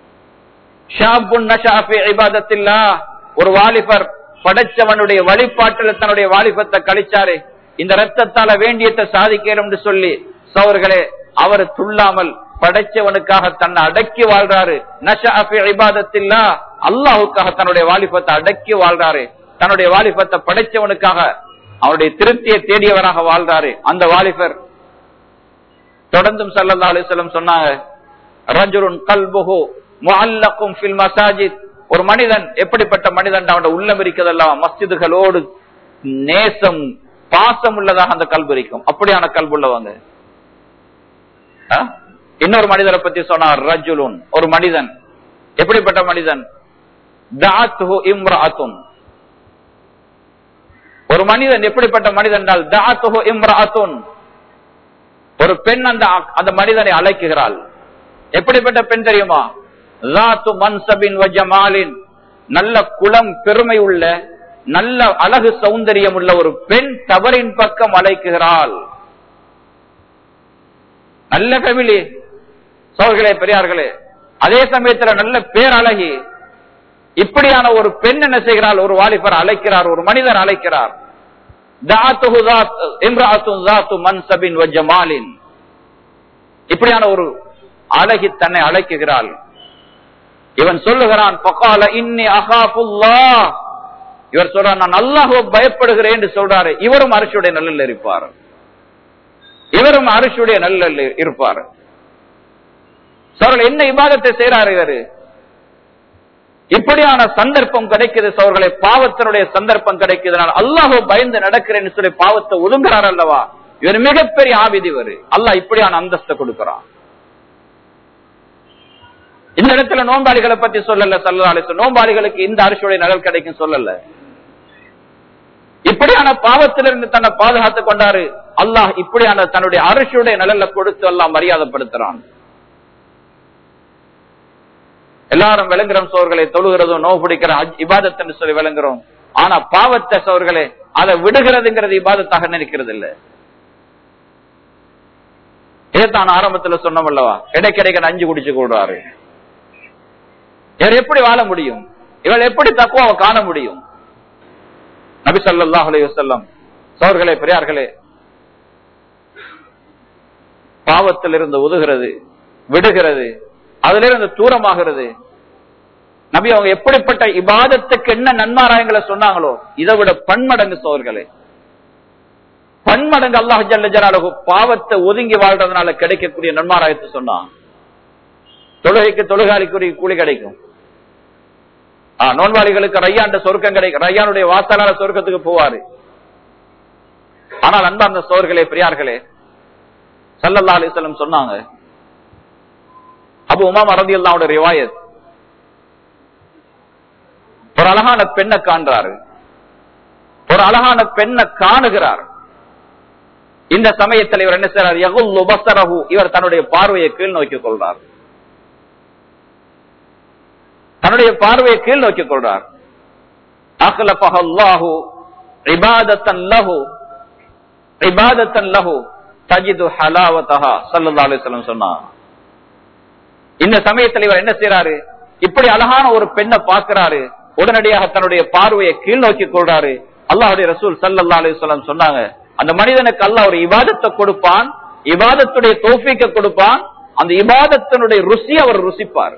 ஒரு வாலிபர் படைச்சவனுடைய வழிபாட்டில் தன்னுடைய வாலிபத்தை கழிச்சாரு இந்த ரத்தத்தால வேண்டியத்தை சாதிக்கிறோம் என்று சொல்லி சோர்களே அவர் துள்ளாமல் படைச்சவனுக்காக தன்னை அடக்கி வாழ்றாரு நஷாபிபாதத்தில்லா அல்லாஹுக்காக தன்னுடைய வாலிபத்தை அடக்கி வாழ்றாரு தன்னுடைய வாலிபத்தை படைச்சவனுக்காக அவருடைய திருப்தியை தேடியவராக வாழ்றாரு அந்த வாலிபர் தொடர்ந்தும் சல்லா அலிஸ்லம் சொன்னாங்க ரஜுருன் கல்புஹு முஅல்லக்கும் ஃபில் மசாஜித் ஒரு மனிதன் எப்படிப்பட்ட மனிதன் அவன் உள்ளம் இருக்கிறதெல்லாம் மஸ்ஜிதுகளோடு நேசம் பாசம் உள்ளதாக அந்த கல்வி இருக்கும் அப்படியான கல்வி உள்ளவங்க ஆ? இன்னொரு மனிதரை பத்தி சொன்னார் ரஜுலுன் ஒரு மனிதன் எப்படிப்பட்ட மனிதன் தாத்துஹு இம்ராத்துன் ஒரு மனிதன் எப்படிப்பட்ட மனிதன் என்றால் தாத்துஹு இம்ராத்துன் ஒரு பெண் அந்த அந்த மனிதனை அழைக்குகிறாள் எப்படிப்பட்ட பெண் தெரியுமா லாத்து மன்சபின் வஜமாலின் நல்ல குளம் பெருமை உள்ள நல்ல அழகு சௌந்தரியம் உள்ள ஒரு பெண் தவறின் பக்கம் அழைக்குகிறாள் நல்ல கவிழி சோர்களே பெரியார்களே அதே சமயத்துல நல்ல பேரழகி இப்படியான ஒரு பெண் என்ன செய்கிறாள் ஒரு வாலிபர் அழைக்கிறார் ஒரு மனிதர் அழைக்கிறார் தாத்துஹு தாத் இம்ராத்துன் தாத்து மன்சபின் வஜமாலின் இப்படியான ஒரு அழகி தன்னை அழைக்குகிறாள் இவன் சொல்லுகிறான் பகால இன்னி அகாபுல்லா இவர் சொல்றார் நான் அல்லாஹோ பயப்படுகிறேன் என்று சொல்றாரு இவரும் அரசுடைய நல்லில் இருப்பார் இவரும் அரசுடைய நல்ல இருப்பார் சோழர்கள் என்ன இபாதத்தை செய்யறாரு இவரு இப்படியான சந்தர்ப்பம் கிடைக்குது சோழர்களை பாவத்தினுடைய சந்தர்ப்பம் கிடைக்குது நான் அல்லாஹோ பயந்து நடக்கிறேன்னு சொல்லி பாவத்தை ஒதுங்குறார் அல்லவா இவர் மிகப்பெரிய ஆவிதி இவர் அல்லாஹ் இப்படியான அந்தஸ்தை கொடுக்கிறான் இந்த இடத்துல நோம்பாளிகளை பத்தி சொல்லல சல்லாலே நோம்பாளிகளுக்கு இந்த அரசுடைய நகல் கிடைக்கும் சொல்லல இப்படியான பாவத்திலிருந்து தன்னை பாதுகாத்துக் கொண்டாரு அல்லாஹ் இப்படியான தன்னுடைய அரசுடைய நலல்ல கொடுத்து எல்லாம் மரியாதைப்படுத்துறான் எல்லாரும் விளங்குறோம் சோர்களை தொழுகிறதும் நோவு பிடிக்கிற இபாதத் என்று சொல்லி விளங்குறோம் ஆனா பாவத்தை சோர்களே அதை விடுகிறதுங்கிறது இபாதத்தாக நினைக்கிறது இல்ல இதைத்தான் ஆரம்பத்துல சொன்னோம் அல்லவா இடைக்கிடைக்க நஞ்சு குடிச்சு கூடுறாரு இவர் எப்படி வாழ முடியும் இவள் எப்படி தக்குவாவை காண முடியும் நபி சல்லாஹ் அலி வசல்லம் சோர்களே பெரியார்களே பாவத்தில் இருந்து உதுகிறது விடுகிறது அதுல இருந்து தூரமாகிறது நபி அவங்க எப்படிப்பட்ட இபாதத்துக்கு என்ன நன்மாராயங்களை சொன்னாங்களோ இதை விட பன்மடங்கு சோர்களே பன்மடங்கு அல்லாஹ் ஜல்ல ஜலாலு பாவத்தை ஒதுங்கி வாழ்றதுனால கிடைக்கக்கூடிய நன்மாராயத்தை சொன்னான் தொழுகைக்கு தொழுகாலிக்குரிய கூலி கிடைக்கும் நோன்வாளிகளுக்கு ரையாண்ட சொர்க்கம் கிடைக்கும் ரையானுடைய வாசலால சொர்க்கத்துக்கு போவாரு ஆனால் அன்பார்ந்த சோர்களே பெரியார்களே சல்லல்லா அலிஸ்லம் சொன்னாங்க அபு உமா மரதி அல்லாவோட ரிவாயத் ஒரு அழகான பெண்ணை காண்றாரு ஒரு அழகான பெண்ணை காணுகிறார் இந்த சமயத்தில் இவர் என்ன செய்றார் யகுல் உபசரஹு இவர் தன்னுடைய பார்வையை கீழ் நோக்கிக் கொள்றார் தன்னுடைய பார்வையை கீழ் நோக்கிக் கொள்றார் அல்லாஹு இபாதத்தன் லஹு இபாதத்தன் லஹு தஜிது ஹலாவதஹா ஸல்லல்லாஹு அலைஹி வஸல்லம் சொன்னார் இந்த சமயத்தில் இவர் என்ன செய்யறாரு இப்படி அழகான ஒரு பெண்ணை பார்க்கிறாரு உடனடியாக தன்னுடைய பார்வையை கீழ் நோக்கி கொள்றாரு அல்லாஹுடைய ரசூல் சல்லல்லா அலிஸ்லாம் சொன்னாங்க அந்த மனிதனுக்கு அல்லாஹ் ஒரு இபாதத்தை கொடுப்பான் இபாதத்துடைய தோஃபிக்க கொடுப்பான் அந்த இபாதத்தினுடைய ருசி அவர் ருசிப்பார்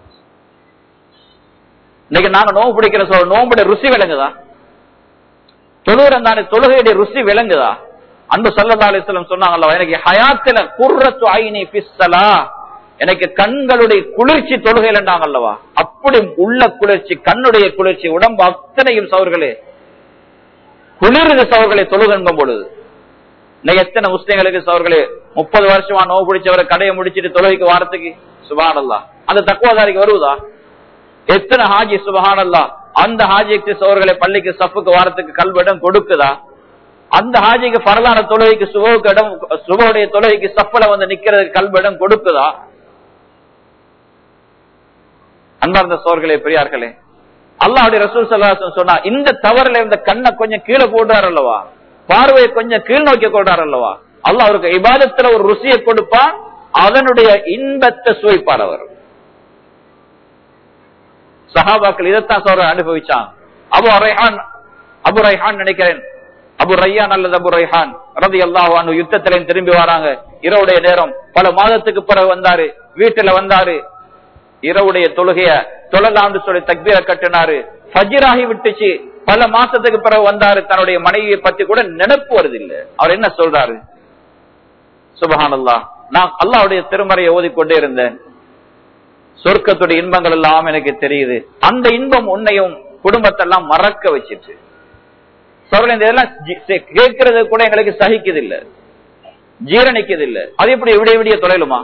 இன்னைக்கு நாங்க நோம்பு பிடிக்கிற சொல்ல நோம்புடைய ருசி விளங்குதா தொழுகிறன் தானே தொழுகையுடைய ருசி விளங்குதா அன்பு சல்லல்லா அலிஸ்லாம் சொன்னாங்கல்ல எனக்கு ஹயாத்துல குர்ரத்து ஐனி பிஸ்ஸலா எனக்கு கண்களுடைய குளிர்ச்சி தொழுகையில் அல்லவா அப்படி உள்ள குளிர்ச்சி கண்ணுடைய குளிர்ச்சி உடம்பு அத்தனையும் சவர்களே குளிர்ந்து சவர்களை தொழுகங்கும் பொழுது இன்னைக்கு எத்தனை முஸ்லிம்களுக்கு சவர்களே முப்பது வருஷமா நோவு பிடிச்சவரை கடையை முடிச்சிட்டு தொழுகைக்கு வாரத்துக்கு சுபானல்லா அந்த தக்குவதாரிக்கு வருவதா எத்தனை ஹாஜி சுபஹானல்லா அந்த ஹாஜிக்கு சவர்களை பள்ளிக்கு சப்புக்கு வாரத்துக்கு கல்விடம் கொடுக்குதா அந்த ஹாஜிக்கு பரலான தொழுகைக்கு சுபவுக்கு இடம் சுபவுடைய தொழுகைக்கு சப்பல வந்து நிக்கிறதுக்கு கல்விடம் கொடுக்குதா அன்பார்ந்த சோர்களே பெரியார்களே அல்லாஹுடைய ரசூல் சல்லாசன் சொன்னா இந்த தவறுல இருந்த கண்ணை கொஞ்சம் கீழே போடுறாரு அல்லவா பார்வையை கொஞ்சம் கீழ் நோக்கி கொள்றாரு அல்லவா அல்லாஹ் அவருக்கு இபாதத்துல ஒரு ருசியை கொடுப்பான் அதனுடைய இன்பத்தை சுவைப்பார் அவர் சஹாபாக்கள் இதைத்தான் சொல்ற அனுபவிச்சான் அபு ரைஹான் அபு ரைஹான் நினைக்கிறேன் அபு ரையான் அல்லது அபு ரைஹான் ரதி அல்லாஹ் யுத்தத்தில திரும்பி வராங்க இரவுடைய நேரம் பல மாதத்துக்கு பிறகு வந்தாரு வீட்டுல வந்தாரு இரவுடைய தொழுகைய தொழலாம்னு சொல்லி தக்பீர கட்டினாரு ஃபஜிராகி விட்டுச்சு பல மாசத்துக்கு பிறகு வந்தாரு தன்னுடைய மனைவியை பத்தி கூட நினைப்பு வருது இல்ல அவர் என்ன சொல்றாரு சுபஹான் அல்லா நான் அல்லாவுடைய திருமறையை ஓதிக்கொண்டே இருந்தேன் சொர்க்கத்துடைய இன்பங்கள் எல்லாம் எனக்கு தெரியுது அந்த இன்பம் உன்னையும் குடும்பத்தெல்லாம் மறக்க வச்சிட்டு சோழர்கள் இந்த இதெல்லாம் ஜி- கேட்கறது கூட எங்களுக்கு சகிக்குது இல்ல ஜீரணிக்குது இல்ல அது எப்படி விடிய விடிய தொலைலுமா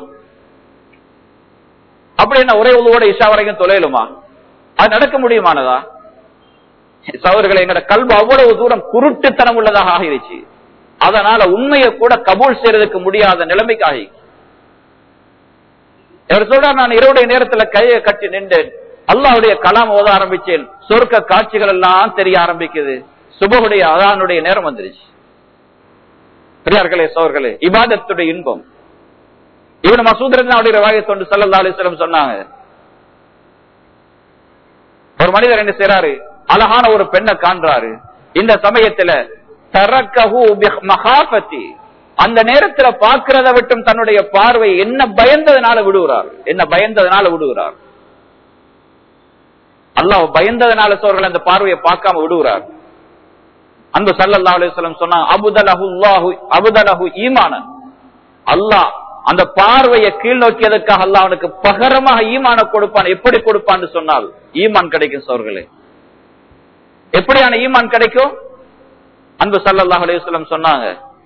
அப்படி என்ன ஒரே உதவோட இஷா வரைக்கும் தொலைலுமா அது நடக்க முடியுமானதா சவர்களை எங்கட கல்வி அவ்வளவு தூரம் குருட்டுத்தனம் உள்ளதாக ஆகிருச்சு அதனால உண்மையை கூட கபூல் செய்யறதுக்கு முடியாத நிலைமைக்கு ஆகி இவர் சொல்றார் நான் இரவுடைய நேரத்துல கையை கட்டி நின்றேன் அல்லாஹ்வுடைய கலாம் ஓத ஆரம்பிச்சேன் சொர்க்க காட்சிகள் எல்லாம் தெரிய ஆரம்பிக்குது சுபகுடைய அதானுடைய நேரம் வந்துருச்சு பெரியார்களே சோர்களே இபாதத்துடைய இன்பம் இவன் மசூதரனுடைய வாயை தொண்டு சல்லா அலிஸ்லம் சொன்னாங்க ஒரு மனிதர் என்ன செய்யறாரு அழகான ஒரு பெண்ணை காண்றாரு இந்த சமயத்துல தரக்கஹு பிஹ் மகாபத்தி அந்த நேரத்துல பார்க்கிறத விட்டும் தன்னுடைய பார்வை என்ன பயந்ததுனால விடுகிறார் என்ன பயந்ததுனால விடுகிறார் அல்லாஹ் பயந்ததுனால சோர்கள் அந்த பார்வையை பார்க்காம விடுகிறார் அந்த சல்லல்லா அலிஸ்லம் சொன்னா அபுதலஹு அல்லாஹு அபுதலஹு ஈமானன் அல்லாஹ் அந்த பார்வையை கீழ் நோக்கியதுக்காக அல்லாஹ் அவனுக்கு பகரமாக ஈமான கொடுப்பான் எப்படி கொடுப்பான்னு சொன்னால் ஈமான் கிடைக்கும் சோர்களே எப்படியான ஈமான் கிடைக்கும் அன்பு சல்லல்லாஹு அலைஹி வஸல்லம் சொன்னாங்க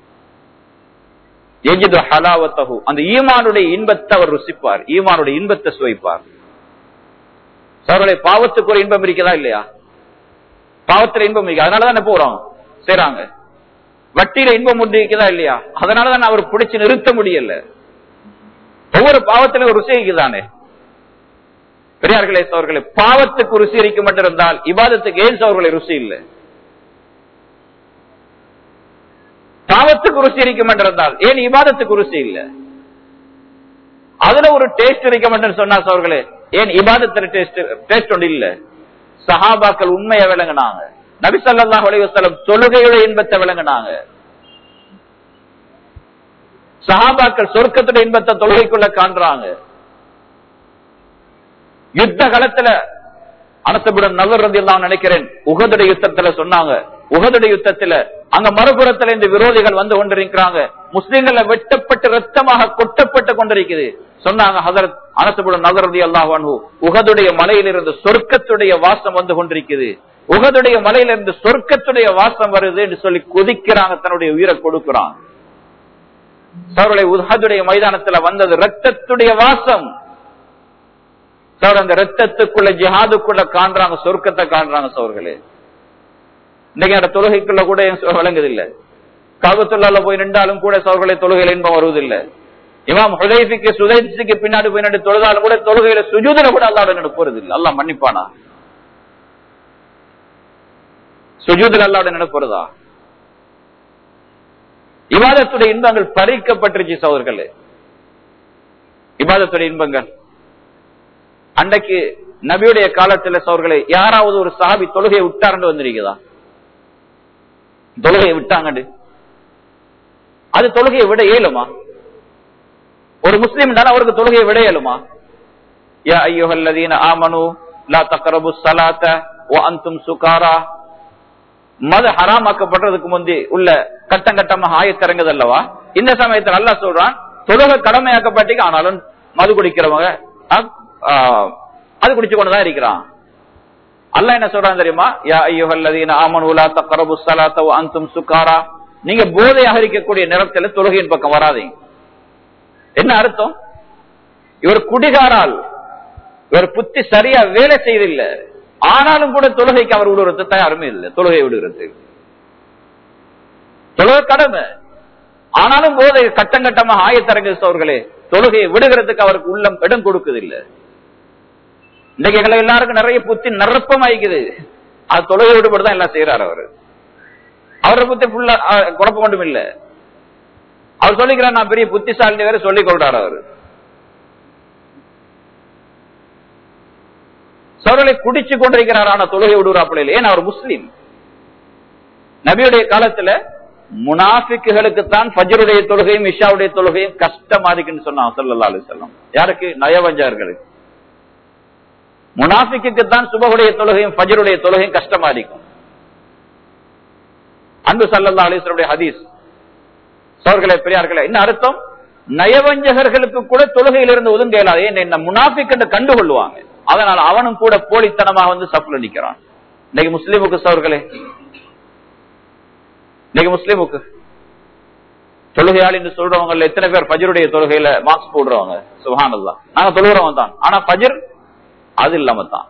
எஜிது ஹலாவத்தஹு அந்த ஈமானுடைய இன்பத்தை அவர் ருசிப்பார் ஈமானுடைய இன்பத்தை சுவைப்பார் சோர்களே பாவத்துக்கு ஒரு இன்பம் இருக்குதா இல்லையா பாவத்துல இன்பம் இருக்கு அதனாலதான் போறோம் செய்றாங்க வட்டியில இன்பம் உண்டு இருக்குதா இல்லையா அதனாலதான் அவர் பிடிச்சு நிறுத்த முடியல ஒவ்வொரு பாவத்திலும் ஒரு ருசி இருக்குதானே பெரியார்களே சோர்களே பாவத்துக்கு ருசி இருக்க மட்டும் இருந்தால் இபாதத்துக்கு ஏன் சோர்களே ருசி இல்லை பாவத்துக்கு ருசி இருக்க மட்டும் இருந்தால் ஏன் இபாதத்துக்கு ருசி இல்லை அதுல ஒரு டேஸ்ட் இருக்க மட்டும் சொன்னா சோர்களே ஏன் இபாதத்துல டேஸ்ட் டேஸ்ட் ஒன்று இல்ல சஹாபாக்கள் உண்மையை விளங்கினாங்க நபி ஸல்லல்லாஹு அலைஹி வஸல்லம் தொழுகையோட இன்பத்தை விளங்கினாங்க சஹாபாக்கள் சொர்க்கத்துடைய இன்பத்தை தொழுகைக்குள்ள காண்றாங்க யுத்த காலத்துல அனசபுடன் நல்ல எல்லாம் நினைக்கிறேன் உகதுடைய யுத்தத்துல சொன்னாங்க உகதுடைய யுத்தத்துல அங்க மறுபுறத்துல இந்த விரோதிகள் வந்து கொண்டிருக்கிறாங்க முஸ்லிம்கள வெட்டப்பட்டு ரத்தமாக கொட்டப்பட்டு கொண்டிருக்குது சொன்னாங்க ஹசரத் அனசபுடன் நகரதி அல்லாஹ் உகதுடைய மலையிலிருந்து சொர்க்கத்துடைய வாசம் வந்து கொண்டிருக்குது உகதுடைய மலையிலிருந்து சொர்க்கத்துடைய வாசம் வருது என்று சொல்லி கொதிக்கிறாங்க தன்னுடைய உயிரை கொடுக்கிறான் சவர்களை உஹதுடைய மைதானத்துல வந்தது ரத்தத்துடைய வாசம் சவர் அந்த ரத்தத்துக்குள்ள ஜிஹாதுக்குள்ள காண்றாங்க சொர்க்கத்தை காண்றாங்க சவர்களே இன்னைக்கு அந்த தொழுகைக்குள்ள கூட விளங்குது இல்ல காபத்துள்ளால போய் நின்றாலும் கூட சவர்களை தொழுகையில் இன்பம் வருவதில்லை இமாம் ஹுதைஃபிக்கு சுதைசிக்கு பின்னாடி போய் நின்று தொழுதாலும் கூட தொழுகையில சுஜூதில கூட அல்லாட நின்று போறது இல்லை அல்லாஹ் மன்னிப்பானா சுஜூதில் அல்லாட நின்று போறதா இபாதத்துடைய இன்பங்கள் பறிக்கப்பட்டுருச்சு சோர்களே இபாதத்துடைய இன்பங்கள் அன்றைக்கு நபியுடைய காலத்துல சோர்களே யாராவது ஒரு சாபி தொழுகையை விட்டாருன்னு வந்திருக்குதா தொழுகையை விட்டாங்கண்டு அது தொழுகையை விட இயலுமா ஒரு முஸ்லீம் அவருக்கு தொழுகையை விட இயலுமா யா ஐயோஹல்லதீன ஆமனு லா தக்கரபு சலாத்த ஓ அந்தும் சுகாரா மது ஹராமாக்கப்படுறதுக்கு முந்தி உள்ள கட்டம் கட்டமாக ஆயத்திறங்குது அல்லவா இந்த சமயத்தில் அல்லா சொல்றான் தொழுக கடமையாக்கப்பட்டீங்க ஆனாலும் மது குடிக்கிறவங்க அது குடிச்சு கொண்டுதான் இருக்கிறான் அல்ல என்ன சொல்றான் தெரியுமா யா ஐயோஹல்லதீன ஆமனுலா தக்கரபு சலாத்தோ அந்தும் சுக்காரா நீங்க போதையாக இருக்கக்கூடிய நிறத்துல தொழுகையின் பக்கம் வராதீங்க என்ன அர்த்தம் இவர் குடிகாரால் இவர் புத்தி சரியா வேலை செய்தில்லை ஆனாலும் கூட தொழுகைக்கு அவர் விடுறது தயாருமே இல்லை தொழுகை விடுகிறது தொழுகை கடமை ஆனாலும் போதை கட்டம் கட்டமாக ஆயத்தரங்கவர்களே தொழுகையை விடுகிறதுக்கு அவருக்கு உள்ளம் இடம் கொடுக்குது இல்ல இன்னைக்கு எங்களை எல்லாருக்கும் நிறைய புத்தி நிரப்பமாயிக்குது அது தொழுகை விடுபடுதான் எல்லாம் செய்யறாரு அவரு அவரை புத்தி ஃபுல்லா குழப்பம் மட்டும் இல்ல அவர் சொல்லிக்கிறார் நான் பெரிய புத்திசாலி வேற சொல்லிக் கொள்றாரு அவரு சோழலை குடிச்சு கொண்டிருக்கிறார் ஆனா தொழுகை விடுறாப்புல ஏன் அவர் முஸ்லீம் நபியுடைய காலத்துல முனாஃபிக்குகளுக்குத்தான் ஃபஜருடைய தொழுகையும் இஷாவுடைய தொழுகையும் கஷ்டமா இருக்குன்னு சொன்னான் சல்லா அலி சொல்லம் யாருக்கு நயவஞ்சார்களுக்கு முனாஃபிக்கு தான் சுபகுடைய தொழுகையும் ஃபஜருடைய தொழுகையும் கஷ்டமா இருக்கும் அன்பு சல்லா அலிஸ்வருடைய ஹதீஸ் சோர்களே பெரியார்களே என்ன அர்த்தம் நயவஞ்சகர்களுக்கு கூட தொழுகையிலிருந்து ஒதுங்க இயலாது ஏன் என்ன முனாஃபிக் என்று கண்டுகொள்வாங்க அதனால அவனும் கூட போலித்தனமாக வந்து சப்புல நிக்கிறான் இன்னைக்கு முஸ்லீமுக்கு சவர்களே இன்னைக்கு முஸ்லீமுக்கு தொழுகையாளி என்று சொல்றவங்க எத்தனை பேர் பஜருடைய தொழுகையில மார்க்ஸ் போடுறவங்க சுகானல்லா நாங்க தொழுகிறவங்க தான் ஆனா பஜர் அது இல்லாம தான்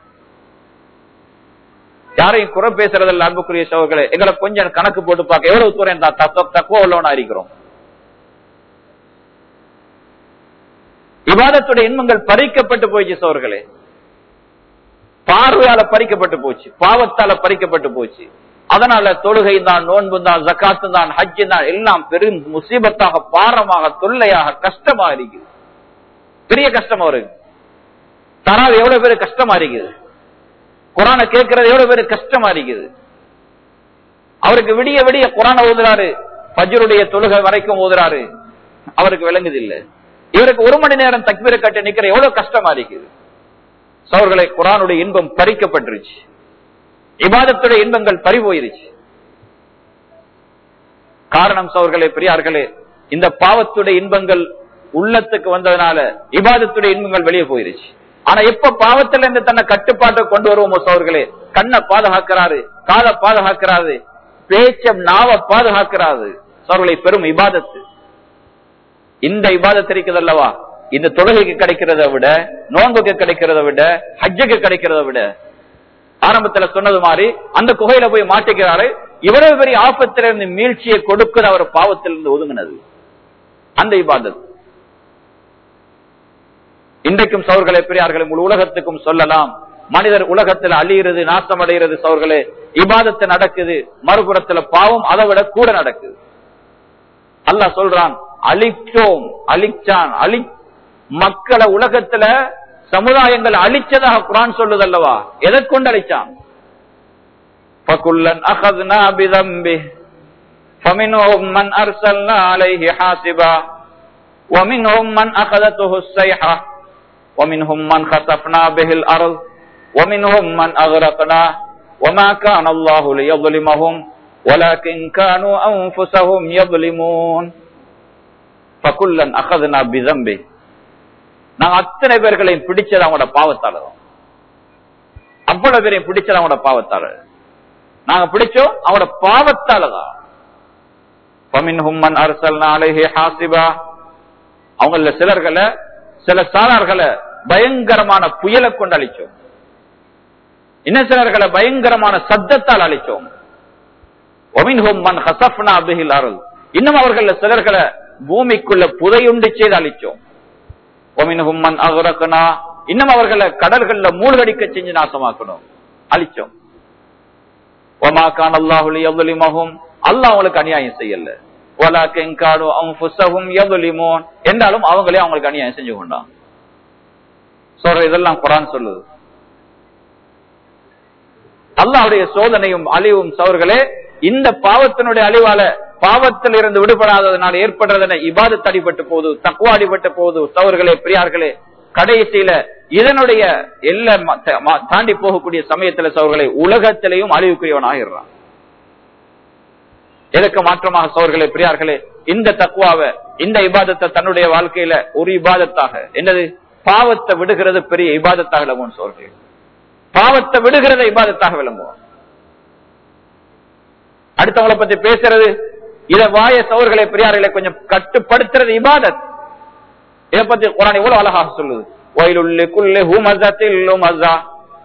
யாரையும் குறை பேசுறதில்ல அன்புக்குரிய சவர்களே எங்களை கொஞ்சம் கணக்கு போட்டு பார்க்க எவ்வளவு தூரம் தான் தக்குவ உள்ளவனா இருக்கிறோம் விவாதத்துடைய இன்பங்கள் பறிக்கப்பட்டு போயிடுச்சு சோர்களே பார்வையால பறிக்கப்பட்டு போச்சு பாவத்தால பறிக்கப்பட்டு போச்சு அதனால தொழுகை தான் நோன்பு தான் ஜக்காத்து தான் ஹஜ்ஜு தான் எல்லாம் பெரும் முசீபத்தாக பாரமாக தொல்லையாக கஷ்டமா இருக்குது பெரிய கஷ்டமா இருக்கு தராது எவ்வளவு பேரு கஷ்டமா இருக்குது குரான கேட்கறது எவ்வளவு பேரு கஷ்டமா இருக்குது அவருக்கு விடிய விடிய குரான ஓதுறாரு பஜருடைய தொழுகை வரைக்கும் ஓதுறாரு அவருக்கு விளங்குது இல்ல இவருக்கு ஒரு மணி நேரம் தக்பீரை கட்டி நிக்கிற எவ்வளவு கஷ்டமா இருக்குது சவர்களை குரானுடைய இன்பம் பறிக்கப்பட்டுருச்சு இபாதத்துடைய இன்பங்கள் பறி போயிருச்சு காரணம் சவர்களே பெரியார்களே இந்த பாவத்துடைய இன்பங்கள் உள்ளத்துக்கு வந்ததுனால இபாதத்துடைய இன்பங்கள் வெளியே போயிருச்சு ஆனா எப்ப பாவத்துல இருந்து தன்னை கட்டுப்பாட்டை கொண்டு வருவோமோ சவர்களே கண்ணை பாதுகாக்கிறாரு காதை பாதுகாக்கிறாரு பேச்சம் நாவ பாதுகாக்கிறாரு சவர்களை பெரும் இபாதத்து இந்த இபாதத்து இருக்குது அல்லவா இந்த தொழுகைக்கு கிடைக்கிறத விட நோன்புக்கு கிடைக்கிறத விட ஹஜ்ஜுக்கு கிடைக்கிறத விட ஆரம்பத்துல சொன்னது மாதிரி அந்த குகையில போய் மாட்டிக்கிறாரு இவ்வளவு பெரிய ஆபத்திலிருந்து மீழ்ச்சியை கொடுக்கிற அவர் பாவத்திலிருந்து ஒதுங்கினது அந்த இபாதத் இன்றைக்கும் சவர்களை பெரியார்களை முழு உலகத்துக்கும் சொல்லலாம் மனிதர் உலகத்தில் அழியிறது நாசம் அடைகிறது சவர்களே இபாதத்து நடக்குது மறுபுறத்துல பாவம் அதை விட கூட நடக்குது அல்லா சொல்றான் அழிச்சோம் அழிச்சான் அழி மக்களை உலகத்துல சமுதாயங்கள் அழிச்சதாக குரான் சொல்லுது அல்லவா எதை கொண்டு அழிச்சான் فَكُلًّا أَخَذْنَا بِذَنبِهِ فَمِنْهُمْ مَنْ أَرْسَلْنَا عَلَيْهِ حَاسِبًا وَمِنْهُمْ مَنْ أَخَذَتْهُ الصَّيْحَةُ وَمِنْهُمْ مَنْ خَسَفْنَا بِهِ الْأَرْضَ وَمِنْهُمْ مَنْ أَغْرَقْنَا وَمَا كَانَ اللَّهُ لِيَظْلِمَهُمْ وَلَكِنْ كَانُوا أَنفُسَهُمْ يَظْلِمُونَ فَكُلًّا أَخَذْنَا بِذَنبِهِ நாங்க அத்தனை பேர்களையும் பிடிச்சது அவங்களோட பாவத்தால தான் அவ்வளவு பேரையும் பிடிச்சது அவங்களோட பாவத்தால நாங்க பிடிச்சோம் அவங்களோட பாவத்தால தான் அவங்கள சிலர்களை சில சாலார்களை பயங்கரமான புயலை கொண்டு அழிச்சோம் இன்னும் சிலர்களை பயங்கரமான சத்தத்தால் அழிச்சோம் இன்னும் அவர்கள் சிலர்களை பூமிக்குள்ள புதையுண்டு செய்து அழிச்சோம் இன்னும் அவர்களை கடல்கள்ல மூழ்கடிக்க செஞ்சு நாசமாக்கணும் அழிச்சோம் ஒமாக்கான் அல்லாஹுலி எவ்வளிமகும் அல்லாஹ் அவங்களுக்கு அநியாயம் செய்யல என்றாலும் அவங்களே அவங்களுக்கு அநியாயம் செஞ்சு கொண்டான் சொல்ற இதெல்லாம் குரான் சொல்லுது அல்லாவுடைய சோதனையும் அழிவும் சவர்களே இந்த பாவத்தினுடைய அழிவால பாவத்தில் இருந்து விடுபடாததனால் ஏற்படுறதன இபாது தடிப்பட்டு போது தக்குவா அடிபட்டு போது சவர்களே பிரியார்களே கடைசியில இதனுடைய எல்லை தாண்டி போகக்கூடிய சமயத்துல சவர்களை உலகத்திலையும் அழிவுக்குரியவன் ஆகிடுறான் எதற்கு மாற்றமாக சோர்களே பிரியார்களே இந்த தக்குவாவை இந்த இபாதத்தை தன்னுடைய வாழ்க்கையில ஒரு இபாதத்தாக என்னது பாவத்தை விடுகிறது பெரிய இபாதத்தாக விளங்குவோம் சோர்கள் பாவத்தை விடுகிறத இபாதத்தாக விளங்குவோம் அடுத்தவங்களை பத்தி பேசுறது இத வாய சோர்களை பெரியார்களை கொஞ்சம் கட்டுப்படுத்துறது இபாதத் இதை பத்தி குரான் எவ்வளவு அழகாக சொல்லுது வயலுள்ளி குள்ளே ஹுமசத்தில் லுமசா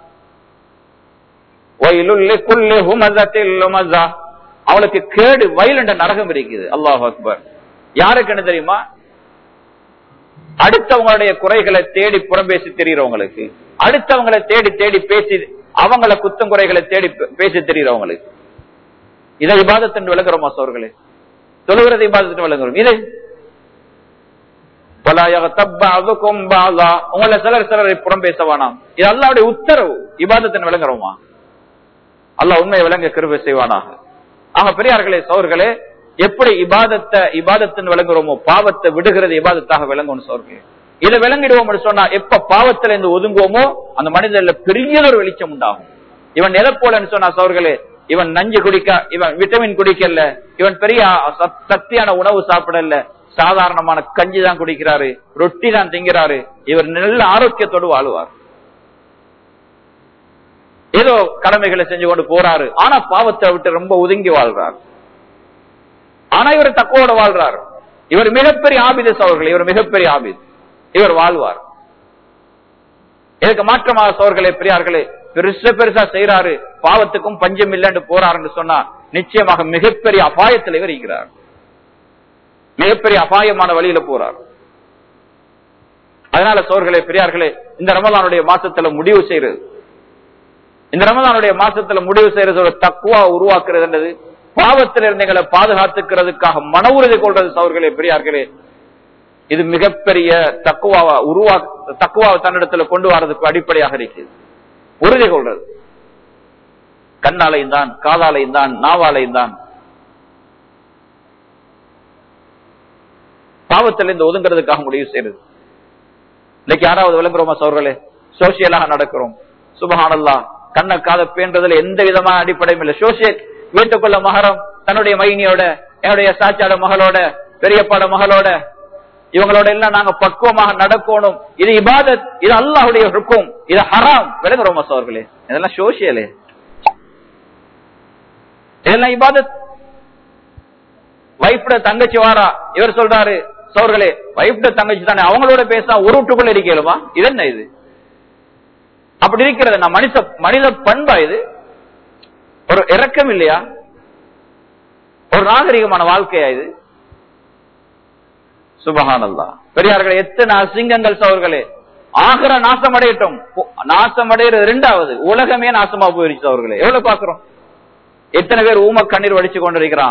வயலுள்ளி குள்ளே ஹுமசத்தில் லுமசா அவளுக்கு கேடு வயலுண்ட நரகம் இருக்குது அல்லாஹ் அக்பர் யாருக்கு என்ன தெரியுமா அடுத்தவங்களுடைய குறைகளை தேடி புறம்பேசி தெரிகிறவங்களுக்கு அடுத்தவங்களை தேடி தேடி பேசி அவங்கள குத்தம் குறைகளை தேடி பேசி தெரிகிறவங்களுக்கு இதை விவாதத்தின் விளங்குறோமா சோர்களே தொழுகிறது விவாதத்தின் விளங்குறோம் இது உங்களை சிலர் சிலரை புறம் பேச வேணாம் இது அல்லாவுடைய உத்தரவு இபாதத்தின் விளங்குறோமா அல்லாஹ் உண்மையை விளங்க கிருபை செய்வானாக ஆக பெரியார்களே சோர்களே எப்படி இபாதத்தை இபாதத்தின் விளங்குறோமோ பாவத்தை விடுகிறது இபாதத்தாக விளங்கும் சோர்களே இதை விளங்கிடுவோம் சொன்னா எப்ப பாவத்துல இருந்து ஒதுங்குவோமோ அந்த மனிதர்ல பெரியதொரு வெளிச்சம் உண்டாகும் இவன் எதை போலன்னு சொன்னா சோர்களே இவன் நஞ்சு குடிக்க இவன் விட்டமின் குடிக்கல இவன் பெரிய சக்தியான உணவு சாப்பிடல சாதாரணமான கஞ்சி தான் குடிக்கிறாரு ரொட்டி தான் திங்கிறாரு இவர் நல்ல ஆரோக்கியத்தோடு வாழுவார் ஏதோ கடமைகளை செஞ்சு கொண்டு போறாரு ஆனா பாவத்தை விட்டு ரொம்ப ஒதுங்கி வாழ்றார் ஆனா இவர் தக்கோட வாழ்றார் இவர் மிகப்பெரிய ஆபிதஸ் அவர்கள் இவர் மிகப்பெரிய ஆபித் இவர் வாழ்வார் இதுக்கு மாற்றமாக சோர்களே பெரியார்களே பெருசா பெருசா செய்யறாரு பாவத்துக்கும் பஞ்சம் இல்லைன்னு போறாருன்னு சொன்னா நிச்சயமாக மிகப்பெரிய அபாயத்தில் இவர் இருக்கிறார் மிகப்பெரிய அபாயமான வழியில போறார் அதனால சோர்களே பெரியார்களே இந்த ரமதானுடைய மாசத்துல முடிவு செய்யறது இந்த ரமதானுடைய மாசத்துல முடிவு செய்யறதோட தக்குவா உருவாக்குறது பாவத்திலிருந்து எங்களை பாதுகாத்துக்கிறதுக்காக மன உறுதி கொள்றது சவர்களே பெரியார்களே இது மிகப்பெரிய தக்குவாவை உருவா தக்குவாவை தன்னிடத்துல கொண்டு வரதுக்கு அடிப்படையாக இருக்குது உறுதி கொள்றது கண்ணாலையும் தான் காதாலையும் தான் நாவாலையும் தான் பாவத்திலிருந்து ஒதுங்கிறதுக்காக முடிவு செய்யறது இன்னைக்கு யாராவது விளங்குறோமா சோர்களே சோசியலாக நடக்கிறோம் சுபஹானல்லா கண்ண காத பேன்றதுல எந்த விதமான அடிப்படையும் இல்லை சோசியல் வீட்டுக்குள்ள மகரம் தன்னுடைய மைனியோட என்னுடைய சாச்சாட மகளோட பெரியப்பாட மகளோட இவங்களோட எல்லாம் நாங்க பக்குவமாக நடக்கணும் இது இபாதத் இது அல்லாஹுடைய இருக்கும் இது ஹராம் விளங்குறோமா சோர்களே இதெல்லாம் சோசியலே இதெல்லாம் இபாதத் வைஃப்ட தங்கச்சி வாரா இவர் சொல்றாரு சோர்களே வைஃப்ட தங்கச்சி தானே அவங்களோட பேசினா ஒரு வீட்டுக்குள்ள இருக்கலுமா இது என்ன இது அப்படி இருக்கிறது நான் மனித மனித பண்பா இது ஒரு இறக்கம் இல்லையா ஒரு நாகரிகமான வாழ்க்கையா இது சுபகானல்லா பெரியார்கள் எத்தனை அசிங்கங்கள் சவர்களே ஆகிற நாசம் அடையட்டும் நாசம் அடைகிறது ரெண்டாவது உலகமே நாசமா போயிருச்சு அவர்களே எவ்வளவு பாக்குறோம் எத்தனை பேர் ஊம கண்ணீர் வடிச்சு கொண்டிருக்கிறான்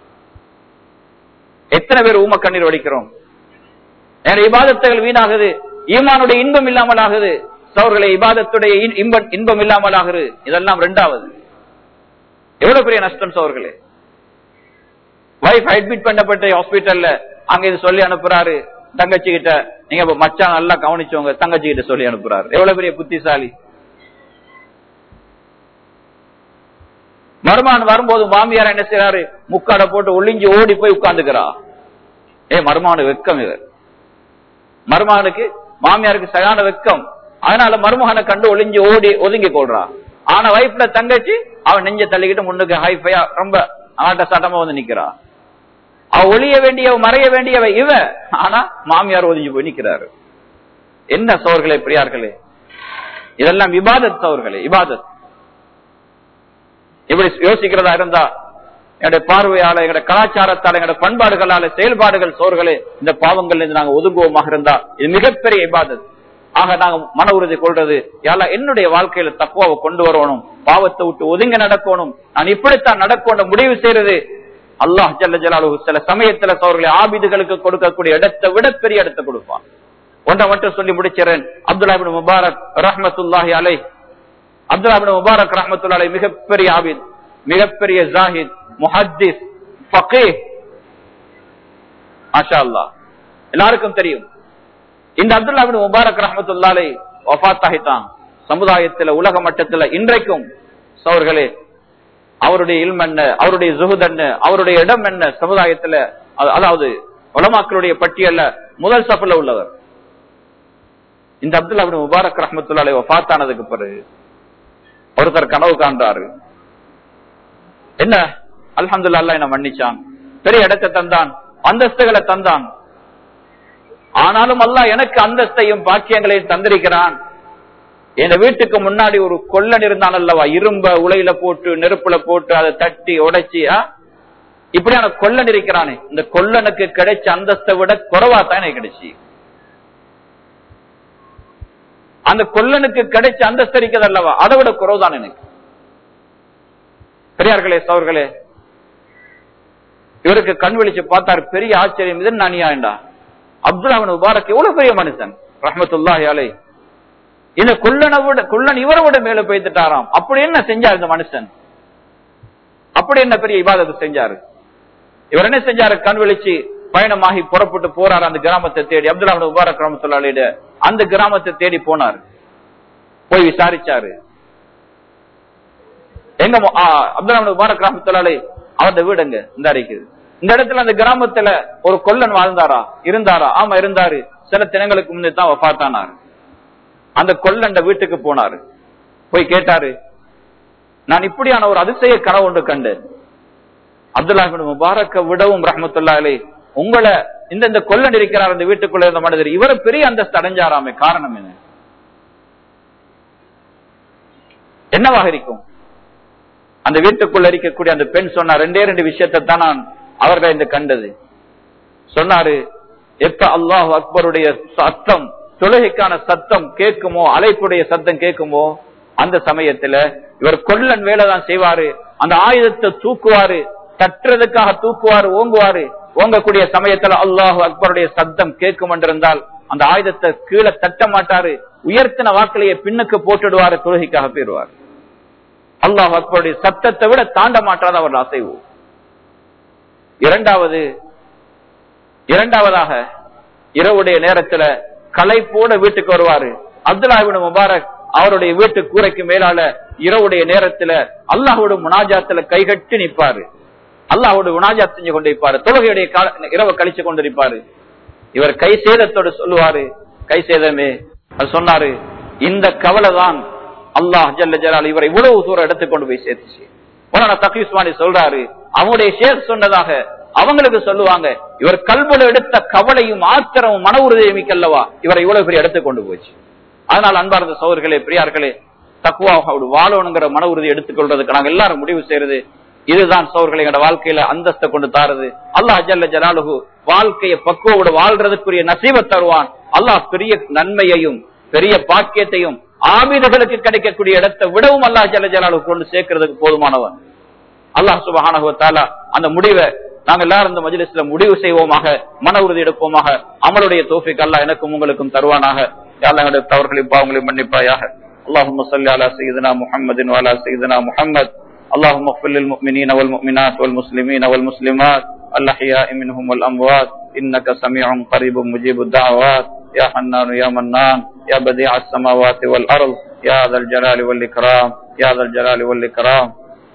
எத்தனை பேர் ஊம கண்ணீர் வடிக்கிறோம் இபாதத்துகள் வீணாகுது ஈமானுடைய இன்பம் இல்லாமல் ஆகுது சவர்களை இபாதத்துடைய இன்பம் இன்பம் இல்லாமல் ஆகுது இதெல்லாம் ரெண்டாவது எவ்வளவு பெரிய நஷ்டம் சவர்களே வைஃப் அட்மிட் பண்ணப்பட்ட ஹாஸ்பிட்டல்ல அங்க இது சொல்லி அனுப்புறாரு தங்கச்சி கிட்ட நீங்க மச்சான் நல்லா கவனிச்சவங்க தங்கச்சி கிட்ட சொல்லி அனுப்புறாரு எவ்வளவு பெரிய புத்திசாலி மருமான் வரும்போது மாமியார் என்ன செய்யறாரு முக்காடை போட்டு ஒளிஞ்சு ஓடி போய் உட்கார்ந்துக்கிறா ஏ மருமான வெக்கம் இவர் மருமகனுக்கு மாமியாருக்கு சரியான வெக்கம் அதனால மருமகனை கண்டு ஒளிஞ்சு ஓடி ஒதுங்கி கொள்றா ஆனா வைஃப்ல தங்கச்சி அவன் நெஞ்ச தள்ளிக்கிட்டு முன்னுக்கு ஹைஃபையா ரொம்ப ஆட்ட சட்டமா வந்து நிக்கிறா அவ ஒளிய வேண்டியவ மறைய வேண்டியவ இவ ஆனா மாமியார் ஒதுங்கி போய் நிக்கிறாரு என்ன சோர்களே பிரியார்களே இதெல்லாம் விவாதத் சோர்களே விவாதத் இப்படி யோசிக்கிறதா இருந்தா என்னுடைய பார்வையால எங்களுடைய கலாச்சாரத்தால எங்களுடைய பண்பாடுகளால செயல்பாடுகள் சோர்களே இந்த பாவங்கள் இருந்து நாங்க ஒதுங்குவோமாக இருந்தா இது மிகப்பெரிய இபாதத் ஆக நாங்க மன உறுதி கொள்றது யாரா என்னுடைய வாழ்க்கையில தக்குவாவை கொண்டு வரணும் பாவத்தை விட்டு ஒதுங்க நடக்கணும் நான் இப்படித்தான் நடக்கணும் முடிவு செய்யறது அல்லாஹ் ஜல்ல ஜலாலு சில சமயத்துல சோர்களை ஆபிதுகளுக்கு கொடுக்கக்கூடிய இடத்தை விட பெரிய இடத்தை கொடுப்பான் ஒன்றை மட்டும் சொல்லி முடிச்சிறேன் அப்துல்லாபின் முபாரக் ரஹமத்துல்லாஹி அலை அப்துல்லாபின் முபாரக் ரஹமத்துல்லா அலை மிகப்பெரிய ஆபித் மிகப்பெரிய ஜாஹித் முஹத்திஸ் ஃபகீஹ் மாஷா அல்லாஹ் எல்லாருக்கும் தெரியும் இந்த அப்துல்லாபின் முபாரக் ரஹமத்துல்லாலை வஃத் ஆகித்தான் சமுதாயத்துல உலக மட்டத்துல இன்றைக்கும் சவர்களே அவருடைய இல்ம் என்ன அவருடைய ஜுகுத் என்ன அவருடைய இடம் என்ன சமுதாயத்துல அதாவது உலமாக்களுடைய பட்டியல்ல முதல் சஃபல்ல உள்ளவர் இந்த அப்துல்லாபின் முபாரக் ரஹமத்துல்லாலை வஃத் ஆனதுக்கு பிறகு ஒருத்தர் கனவு காண்றாரு என்ன அல்ஹம்துல்லா அல்லா என்ன மன்னிச்சான் பெரிய இடத்தை தந்தான் அந்தஸ்துகளை தந்தான் ஆனாலும் அல்லாஹ் எனக்கு அந்தஸ்தையும் பாக்கியங்களையும் தந்திருக்கிறான் என் வீட்டுக்கு முன்னாடி ஒரு கொல்லன் இருந்தான் அல்லவா இரும்ப உலையில போட்டு நெருப்புல போட்டு அதை தட்டி உடைச்சி இப்படியான கொல்லன் இருக்கிறானே இந்த கொல்லனுக்கு கிடைச்ச அந்தஸ்தை விட குறைவா தான் எனக்கு கிடைச்சி அந்த கொல்லனுக்கு கிடைச்ச அந்தஸ்து இருக்கிறது அல்லவா அதை விட குறைவுதான் எனக்கு பெரியார்களே சவர்களே இவருக்கு கண் விழிச்சு பார்த்தார் பெரிய ஆச்சரியம் இது நானியாண்டா அப்துல்லாவின் முபாரக் எவ்வளவு பெரிய மனுஷன் ரஹமத்துல்லாஹி அலை இந்த குள்ளனை விட குள்ளன் இவரை விட மேல போய்த்துட்டாராம் அப்படி என்ன செஞ்சார் இந்த மனுஷன் அப்படி என்ன பெரிய இபாதத்தை செஞ்சாரு இவர் என்ன செஞ்சாரு கண் விழிச்சு பயணமாகி புறப்பட்டு போறாரு அந்த கிராமத்தை தேடி அப்துல்லா முபாரக் ரஹமத்துல்லாலிட அந்த கிராமத்தை தேடி போனார் போய் விசாரிச்சாரு எங்க அப்துல்லா முபாரக் ரஹமத்துல்லாலே அவருடைய வீடு எங்க இந்த இருக்குது இந்த இடத்துல அந்த கிராமத்துல ஒரு கொல்லன் வாழ்ந்தாரா இருந்தாரா ஆமா இருந்தாரு சில தினங்களுக்கு முன்னே தான் வஃபாத்தானாரு அந்த கொல்லண்ட வீட்டுக்கு போனாரு போய் கேட்டாரு நான் இப்படியான ஒரு அதிசய கனவு ஒன்று கண்டேன் அப்துல்லா பின் முபாரக்க விடவும் ரஹமத்துல்லா அலை உங்களை இந்த இந்த கொல்லன் இருக்கிறார் அந்த வீட்டுக்குள்ள இருந்த மனிதர் இவர் பெரிய அந்தஸ்து அடைஞ்சாராமே காரணம் என்ன என்னவாக இருக்கும் அந்த வீட்டுக்குள்ள இருக்கக்கூடிய அந்த பெண் சொன்னார் ரெண்டே ரெண்டு விஷயத்தை தான் நான் அவர்கள் இந்த கண்டது சொன்னாரு எப்ப அல்லாஹ் அக்பருடைய சத்தம் தொழுகைக்கான சத்தம் கேட்குமோ அழைப்புடைய சத்தம் கேட்குமோ அந்த சமயத்துல இவர் கொல்லன் வேலை தான் செய்வாரு அந்த ஆயுதத்தை தூக்குவாரு தட்டுறதுக்காக தூக்குவாரு ஓங்குவாரு ஓங்கக்கூடிய சமயத்துல அல்லாஹ் அக்பருடைய சத்தம் கேட்கும் என்றிருந்தால் அந்த ஆயுதத்தை கீழே தட்ட மாட்டாரு உயர்த்தின வாக்கிலேயே பின்னுக்கு போட்டுடுவாரு தொழுகைக்காக போயிடுவார் அல்லாஹ் அக்பருடைய சத்தத்தை விட தாண்ட மாட்டாத அவர் அசைவு இரண்டாவது இரண்டாவதாக இரவுடைய நேரத்துல களைப்போட வீட்டுக்கு வருவாரு அப்துல்லாஹிபின் முபாரக் அவருடைய வீட்டு கூரைக்கு மேலால இரவுடைய நேரத்துல அல்லாஹோட முனாஜாத்துல கைகட்டி நிற்பாரு அல்லாஹோட முனாஜாத் செஞ்சு கொண்டிருப்பாரு தொழுகையுடைய இரவு கழிச்சு கொண்டிருப்பாரு இவர் கை சேதத்தோடு சொல்லுவாரு கை சேதமே அது சொன்னாரு இந்த கவலை தான் அல்லாஹ் ஜல்ல ஜலால் இவரை இவ்வளவு தூரம் எடுத்து கொண்டு போய் சேர்த்துச்சு தகீஸ்வானி சொல்றாரு அவங்களுடைய ஷேர் சொன்னதாக அவங்களுக்கு சொல்லுவாங்க இவர் கல்வல எடுத்த கவலையும் ஆத்திரமும் மன உறுதியும் மிக்கல்லவா இவரை இவ்வளவு பெரிய எடுத்து கொண்டு போச்சு அதனால் அன்பார்ந்த சோதர்களே பிரியார்களே தக்குவா வாழணுங்கிற மன உறுதி எடுத்துக்கொள்றதுக்கு நாங்க எல்லாரும் முடிவு செய்யறது இதுதான் சோர்களே எங்க வாழ்க்கையில அந்தஸ்தை கொண்டு தாருது அல்லாஹ் ஜல்ல ஜலாலுகு வாழ்க்கையை பக்குவோடு வாழ்றதுக்குரிய நசீவை தருவான் அல்லாஹ் பெரிய நன்மையையும் பெரிய பாக்கியத்தையும் ஆபிதர்களுக்கு கிடைக்கக்கூடிய இடத்தை விடவும் அல்லாஹ் ஜல்ல ஜலாலு கொண்டு சேர்க்கறதுக்கு போதுமானவன் அல்லாஹ் சுபஹானஹுவத்தாலா அந்த முடிவை நாங்க எல்லாரும் இந்த மஜிலிஸ்ல முடிவு செய்வோமாக மன உறுதி எடுப்போமாக அமலுடைய தோஃபிக் அல்லாஹ் எனக்கும் உங்களுக்கும் தருவானாக யாழ்லாங்களுடைய தவறுகளையும் பாவங்களையும் மன்னிப்பாயாக اللهم صل على سيدنا محمد وعلى سيدنا محمد اللهم اغفر للمؤمنين والمؤمنات والمسلمين والمسلمات الأحياء منهم والأموات إنك سميع قريب مجيب الدعوات يا حنان يا منان يا بديع السماوات والأرض يا ذا الجلال والإكرام يا ذا الجلال والإكرام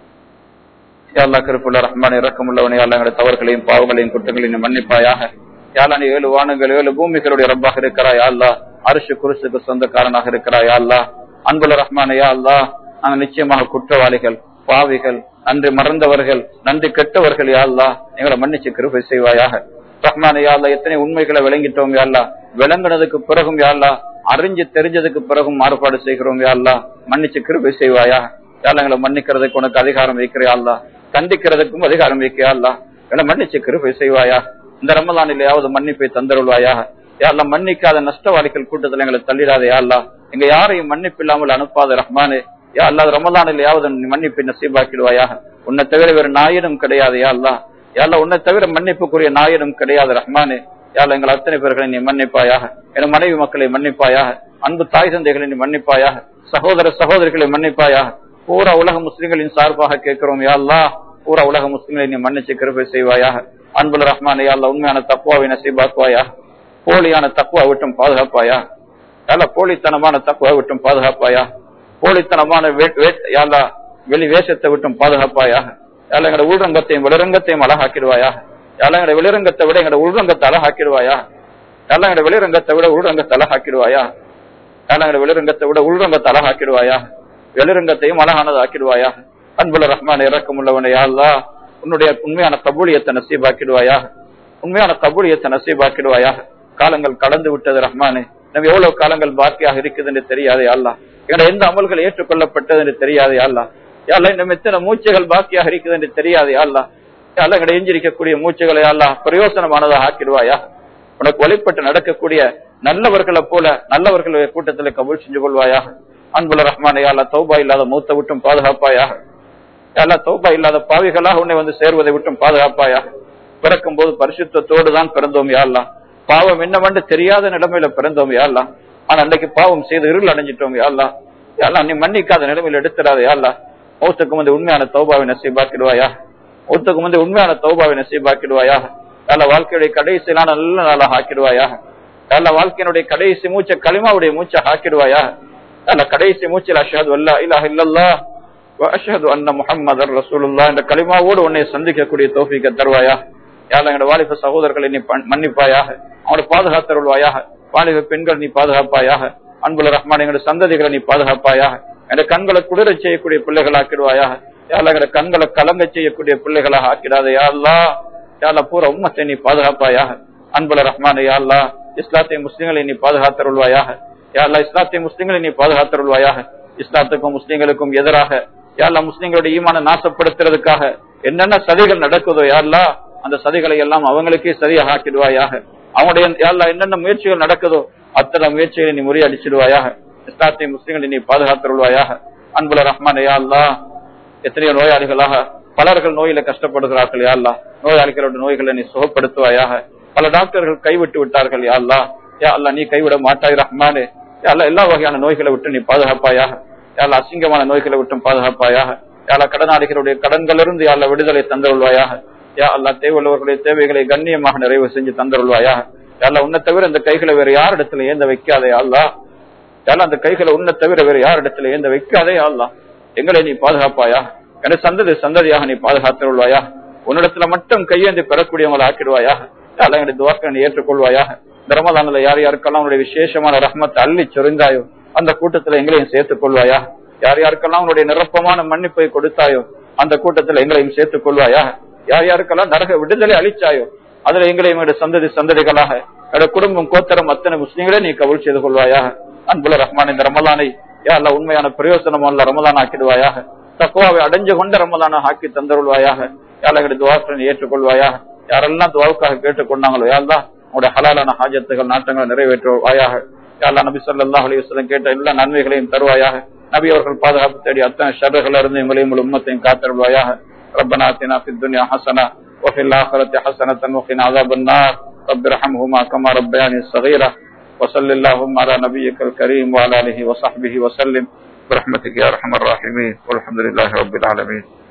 யாழ்லா கருப்புள்ள ரஹ்மான் இறக்கமுள்ளவனே யாழ்லா எங்களுடைய தவறுகளையும் பாவங்களையும் குற்றங்களையும் மன்னிப்பாயாக யாழ்லா நீ ஏழு வானங்கள் ஏழு பூமிகளுடைய ரப்பாக இருக்கிறாய் யாழ்லா அரிசு குருசுக்கு சொந்தக்காரனாக இருக்கிறாய் யாழ்லா அன்புள்ள ரஹ்மான் யா அல்லா நாங்கள் நிச்சயமாக குற்றவாளிகள் பாவிகள் நன்றி மறந்தவர்கள் நன்றி கெட்டவர்கள் யாழ்லா எங்களை மன்னிச்சு கிருபை செய்வாயாக ரஹ்மான் யாழ்லா எத்தனை உண்மைகளை விளங்கிட்டோம் யாழ்லா விளங்குனதுக்கு பிறகும் யாழ்லா அறிஞ்சு தெரிஞ்சதுக்கு பிறகும் மாறுபாடு செய்கிறோம் யாழ்லா மன்னிச்சு கிருபை செய்வாயா யாழ்லா எங்களை மன்னிக்கிறதுக்கு உனக்கு அதிகாரம் வைக்கிறியாள்லா கண்டிக்கிறதுக்கும் அதிகாரம் வைக்கியாள்லா எங்களை மன்னிச்சு கிருபை செய்வாயா இந்த ரமலானிலேயாவது மன்னிப்பை தந்தருள்வாயா யாரெல்லாம் மன்னிக்காத நஷ்டவாளிகள் கூட்டத்தில் எங்களை தள்ளிடாத யாழ்லா எங்க யாரையும் மன்னிப்பு இல்லாமல் அனுப்பாத ரஹ்மானே யா அல்லாத ரமலானிலேயாவது மன்னிப்பை நசீபாக்கிடுவாயா உன்னை தவிர வேறு நாயினும் கிடையாது யாழ்லா யாழ்லா உன்னை தவிர மன்னிப்புக்குரிய நாயினும் கிடையாது ரஹ்மானே யாழ் எங்கள் அத்தனை பேர்களை நீ மன்னிப்பாயாக என் மனைவி மக்களை மன்னிப்பாயாக அன்பு தாய் தந்தைகளை நீ மன்னிப்பாயாக சகோதர சகோதரிகளை மன்னிப்பாயாக பூரா உலக முஸ்லிம்களின் சார்பாக கேட்கிறோம் யாழ்லா பூரா உலக முஸ்லிம்களை நீ மன்னிச்சு கிருபை செய்வாயாக அன்புல் ரஹ்மான் யாழ்லா உண்மையான தக்குவாவை நசீபாக்குவாயா போலியான தக்குவா விட்டும் பாதுகாப்பாயா யாழ்லா போலித்தனமான தக்குவா விட்டும் பாதுகாப்பாயா போலித்தனமான யாழ்லா வெளி வேஷத்தை விட்டும் பாதுகாப்பாயா யாழ்லா எங்களோட உள்ரங்கத்தையும் வெளிரங்கத்தையும் அழகாக்கிடுவாயா யாழ்லா எங்களோட வெளிரங்கத்தை விட எங்களோட உள்ரங்கத்தை அழகாக்கிடுவாயா யாழ்லா எங்களோட வெளிரங்கத்தை விட உள்ரங்கத்தை அழகாக்கிடுவாயா யாழ்லா எங்களோட வெளிரங்கத்தை விட உள்ரங்கத்தை அழகாக்கிடுவாயா வெளிரங்கத்தையும் அழகானது ஆக்கிடுவாயா அன்புல ரஹ்மான் இறக்கமுள்ளவனை யாழ்லா உன்னுடைய உண்மையான கபூலியத்தை நசீபாக்கிடுவாயா உண்மையான கபூலியத்தை நசீபாக்கிடுவாயா காலங்கள் கடந்து விட்டது ரஹ்மானே நம்ம எவ்வளவு காலங்கள் பாக்கியாக இருக்குது என்று தெரியாது யாழ்லா எங்களோட எந்த அமல்கள் ஏற்றுக்கொள்ளப்பட்டது என்று தெரியாது யாழ்லா யாழ்லா இன்னும் எத்தனை மூச்சுகள் பாக்கியாக இருக்குது என்று தெரியாது யாழ்லா யாழ்லா எங்களை எஞ்சிருக்கக்கூடிய மூச்சுகளை யாழ்லா பிரயோசனமானதாக ஆக்கிடுவாயா உனக்கு வழிபட்டு நடக்கக்கூடிய நல்லவர்களை போல நல்லவர்கள் கூட்டத்தில் கபூல் செஞ்சு கொள்வாயாக அன்புல ரஹ்மானே யாழ்லா தௌபா இல்லாத மூத்த விட்டும் பாதுகாப்பாயாக யாழ்லா தௌபா இல்லாத பாவிகளாக உன்னை வந்து சேர்வதை விட்டும் பாதுகாப்பாயாக பிறக்கும் போது பரிசுத்தோடு தான் பிறந்தோம் யாழ்லா பாவம் என்னவென்று தெரியாத நிலைமையில பிறந்தோம் யாழ்லா ஆனா அன்றைக்கு பாவம் செய்து இருள் அடைஞ்சிட்டோம் யாழ்லா யாழ்லா நீ மன்னிக்காத நிலைமையில எடுத்துடாத யாழ்லா மௌத்துக்கு வந்து உண்மையான தௌபாவை நசீபாக்கிடுவாயா மௌத்துக்கு வந்து உண்மையான தௌபாவை நசீபாக்கிடுவாயா யாழ்லா வாழ்க்கையுடைய கடைசியிலான நல்ல நாளாக ஆக்கிடுவாயா யாழ்லா வாழ்க்கையினுடைய கடைசி மூச்சை களிமாவுடைய மூச்சை ஆக்கிடுவாயா யாழ்லா கடைசி மூச்சில் அஷாது அல்லா இல்லாஹ் இல்லல்லா அஷஹது அன்ன முஹம்மது ரசூலுல்லா என்ற களிமாவோடு உன்னை சந்திக்கக்கூடிய தோஃபிக்க தருவாயா யாழ்லா எங்களோட வாலிப சகோதரர்களை நீ பண்- மன்னிப்பாயாக அவனோட பாதுகாத்தருள்வாயாக வாலிப பெண்கள் நீ பாதுகாப்பாயாக அன்புல ரஹ்மான் எங்களோட சந்ததிகளை நீ பாதுகாப்பாயாக எங்களோட கண்களை குளிரச் செய்யக்கூடிய பிள்ளைகளாக்கிடுவாயாக யாழ்லா எங்களோட கண்களை கலங்க செய்யக்கூடிய பிள்ளைகளாக ஆக்கிடாத யாழ்லா யாழ்லா பூரா உம்மத்தை நீ பாதுகாப்பாயாக அன்புல ரஹ்மான் யாழ்லா இஸ்லாத்திய முஸ்லிம்களை நீ பாதுகாத்தருள்வாயாக யாழ்லா இஸ்லாத்திய முஸ்லிம்களை நீ பாதுகாத்தருள்வாயாக இஸ்லாத்துக்கும் முஸ்லிம்களுக்கும் எதிராக யாழ்லா முஸ்லிம்களுடைய ஈமான நாசப்படுத்துறதுக்காக என்னென்ன சதிகள் நடக்குதோ யாழ்லா அந்த சதிகளை எல்லாம் அவங்களுக்கே சரியாக ஆக்கிடுவாயாக அவங்களுடைய யாழ்லா என்னென்ன முயற்சிகள் நடக்குதோ அத்தனை முயற்சிகளை நீ முறியடிச்சிடுவாயாக இஸ்லாத்திய முஸ்லிம்களை நீ பாதுகாத்தருள்வாயாக அன்புல ரஹ்மான் யாழ்லா எத்தனையோ நோயாளிகளாக பலர்கள் நோயில கஷ்டப்படுகிறார்கள் யாழ்லா நோயாளிகளோட நோய்களை நீ சுகப்படுத்துவாயாக பல டாக்டர்கள் கைவிட்டு விட்டார்கள் யாழ்லா யா அல்லா நீ கைவிட மாட்டாய் ரஹ்மானே யா அல்லா எல்லா வகையான நோய்களை விட்டு நீ பாதுகாப்பாயாக யாழ் அசிங்கமான நோய்களை விட்டும் பாதுகாப்பாயாக யாழ கடனாளிகளுடைய கடன்களிலிருந்து யாழ விடுதலை தந்தருள்வாயாக யா அல்லா தேவையுள்ளவர்களுடைய தேவைகளை கண்ணியமாக நிறைவு செஞ்சு தந்தருள்வாயாக யாழ உன்னை தவிர இந்த கைகளை வேற யாரிடத்துல ஏந்த வைக்காதே அல்லா யாழ் அந்த கைகளை உன்னை தவிர வேற யாரிடத்துல ஏந்த வைக்காதே அல்லா எங்களை நீ பாதுகாப்பாயா என சந்ததி சந்ததியாக நீ பாதுகாத்தருள்வாயா உன்னிடத்துல மட்டும் கையேந்தி பெறக்கூடியவங்களை ஆக்கிடுவாயா யாழ் எங்களுடைய துவாக்களை நீ ஏற்றுக்கொள்வாயாக இந்த ரமதானில் யார் யாருக்கெல்லாம் உன்னுடைய விசேஷமான ரஹ்மத்தை அள்ளி சொரிந்தாயோ அந்த கூட்டத்துல எங்களையும் சேர்த்துக் கொள்வாயா யார் யாருக்கெல்லாம் உன்னுடைய நிரப்பமான மன்னிப்பை கொடுத்தாயோ அந்த கூட்டத்துல எங்களையும் சேர்த்துக் கொள்வாயா யார் யாருக்கெல்லாம் நரக விடுதலை அளிச்சாயோ அதுல எங்களையும் எங்களுடைய சந்ததி சந்ததிகளாக என்னுடைய குடும்பம் கோத்தரம் அத்தனை முஸ்லீம்களே நீ கவுல் செய்து கொள்வாயாக அன்புல ரஹ்மான் இந்த ரமலானை யா அல்ல உண்மையான பிரயோசனம் அல்ல ரமலான் ஆக்கிடுவாயாக தக்குவாவை அடைஞ்சு கொண்ட ரமலான ஆக்கி தந்தருள்வாயாக யாழகடி துவாக்களை ஏற்றுக்கொள்வாயாக யாரெல்லாம் துவாவுக்காக கேட்டுக்கொண்டாங்களோ யாரெல்லாம் உங்களுடைய ஹலாலான ஹாஜத்துகள் நாட்டங்களை நிறைவேற்றுவாயாக யாரெல்லாம் நபி ஸல்லல்லாஹு அலைஹி வஸல்லம் கேட்ட எல்லா நன்மைகளையும் தருவாயாக நபி அவர்கள் பாதுகாப்பு தேடி அத்தனை ஷர்றுகள் இருந்து எங்களையும் உங்கள் உம்மத்தையும் காத்தருள்வாயாக ربنا آتنا في الدنيا حسنة وفي الآخرة حسنة وقنا عذاب النار رب ارحمهما كما ربياني صغيرة وصل اللهم على نبيك الكريم وعلى آله وصحبه وسلم برحمتك يا أرحم الراحمين والحمد لله رب العالمين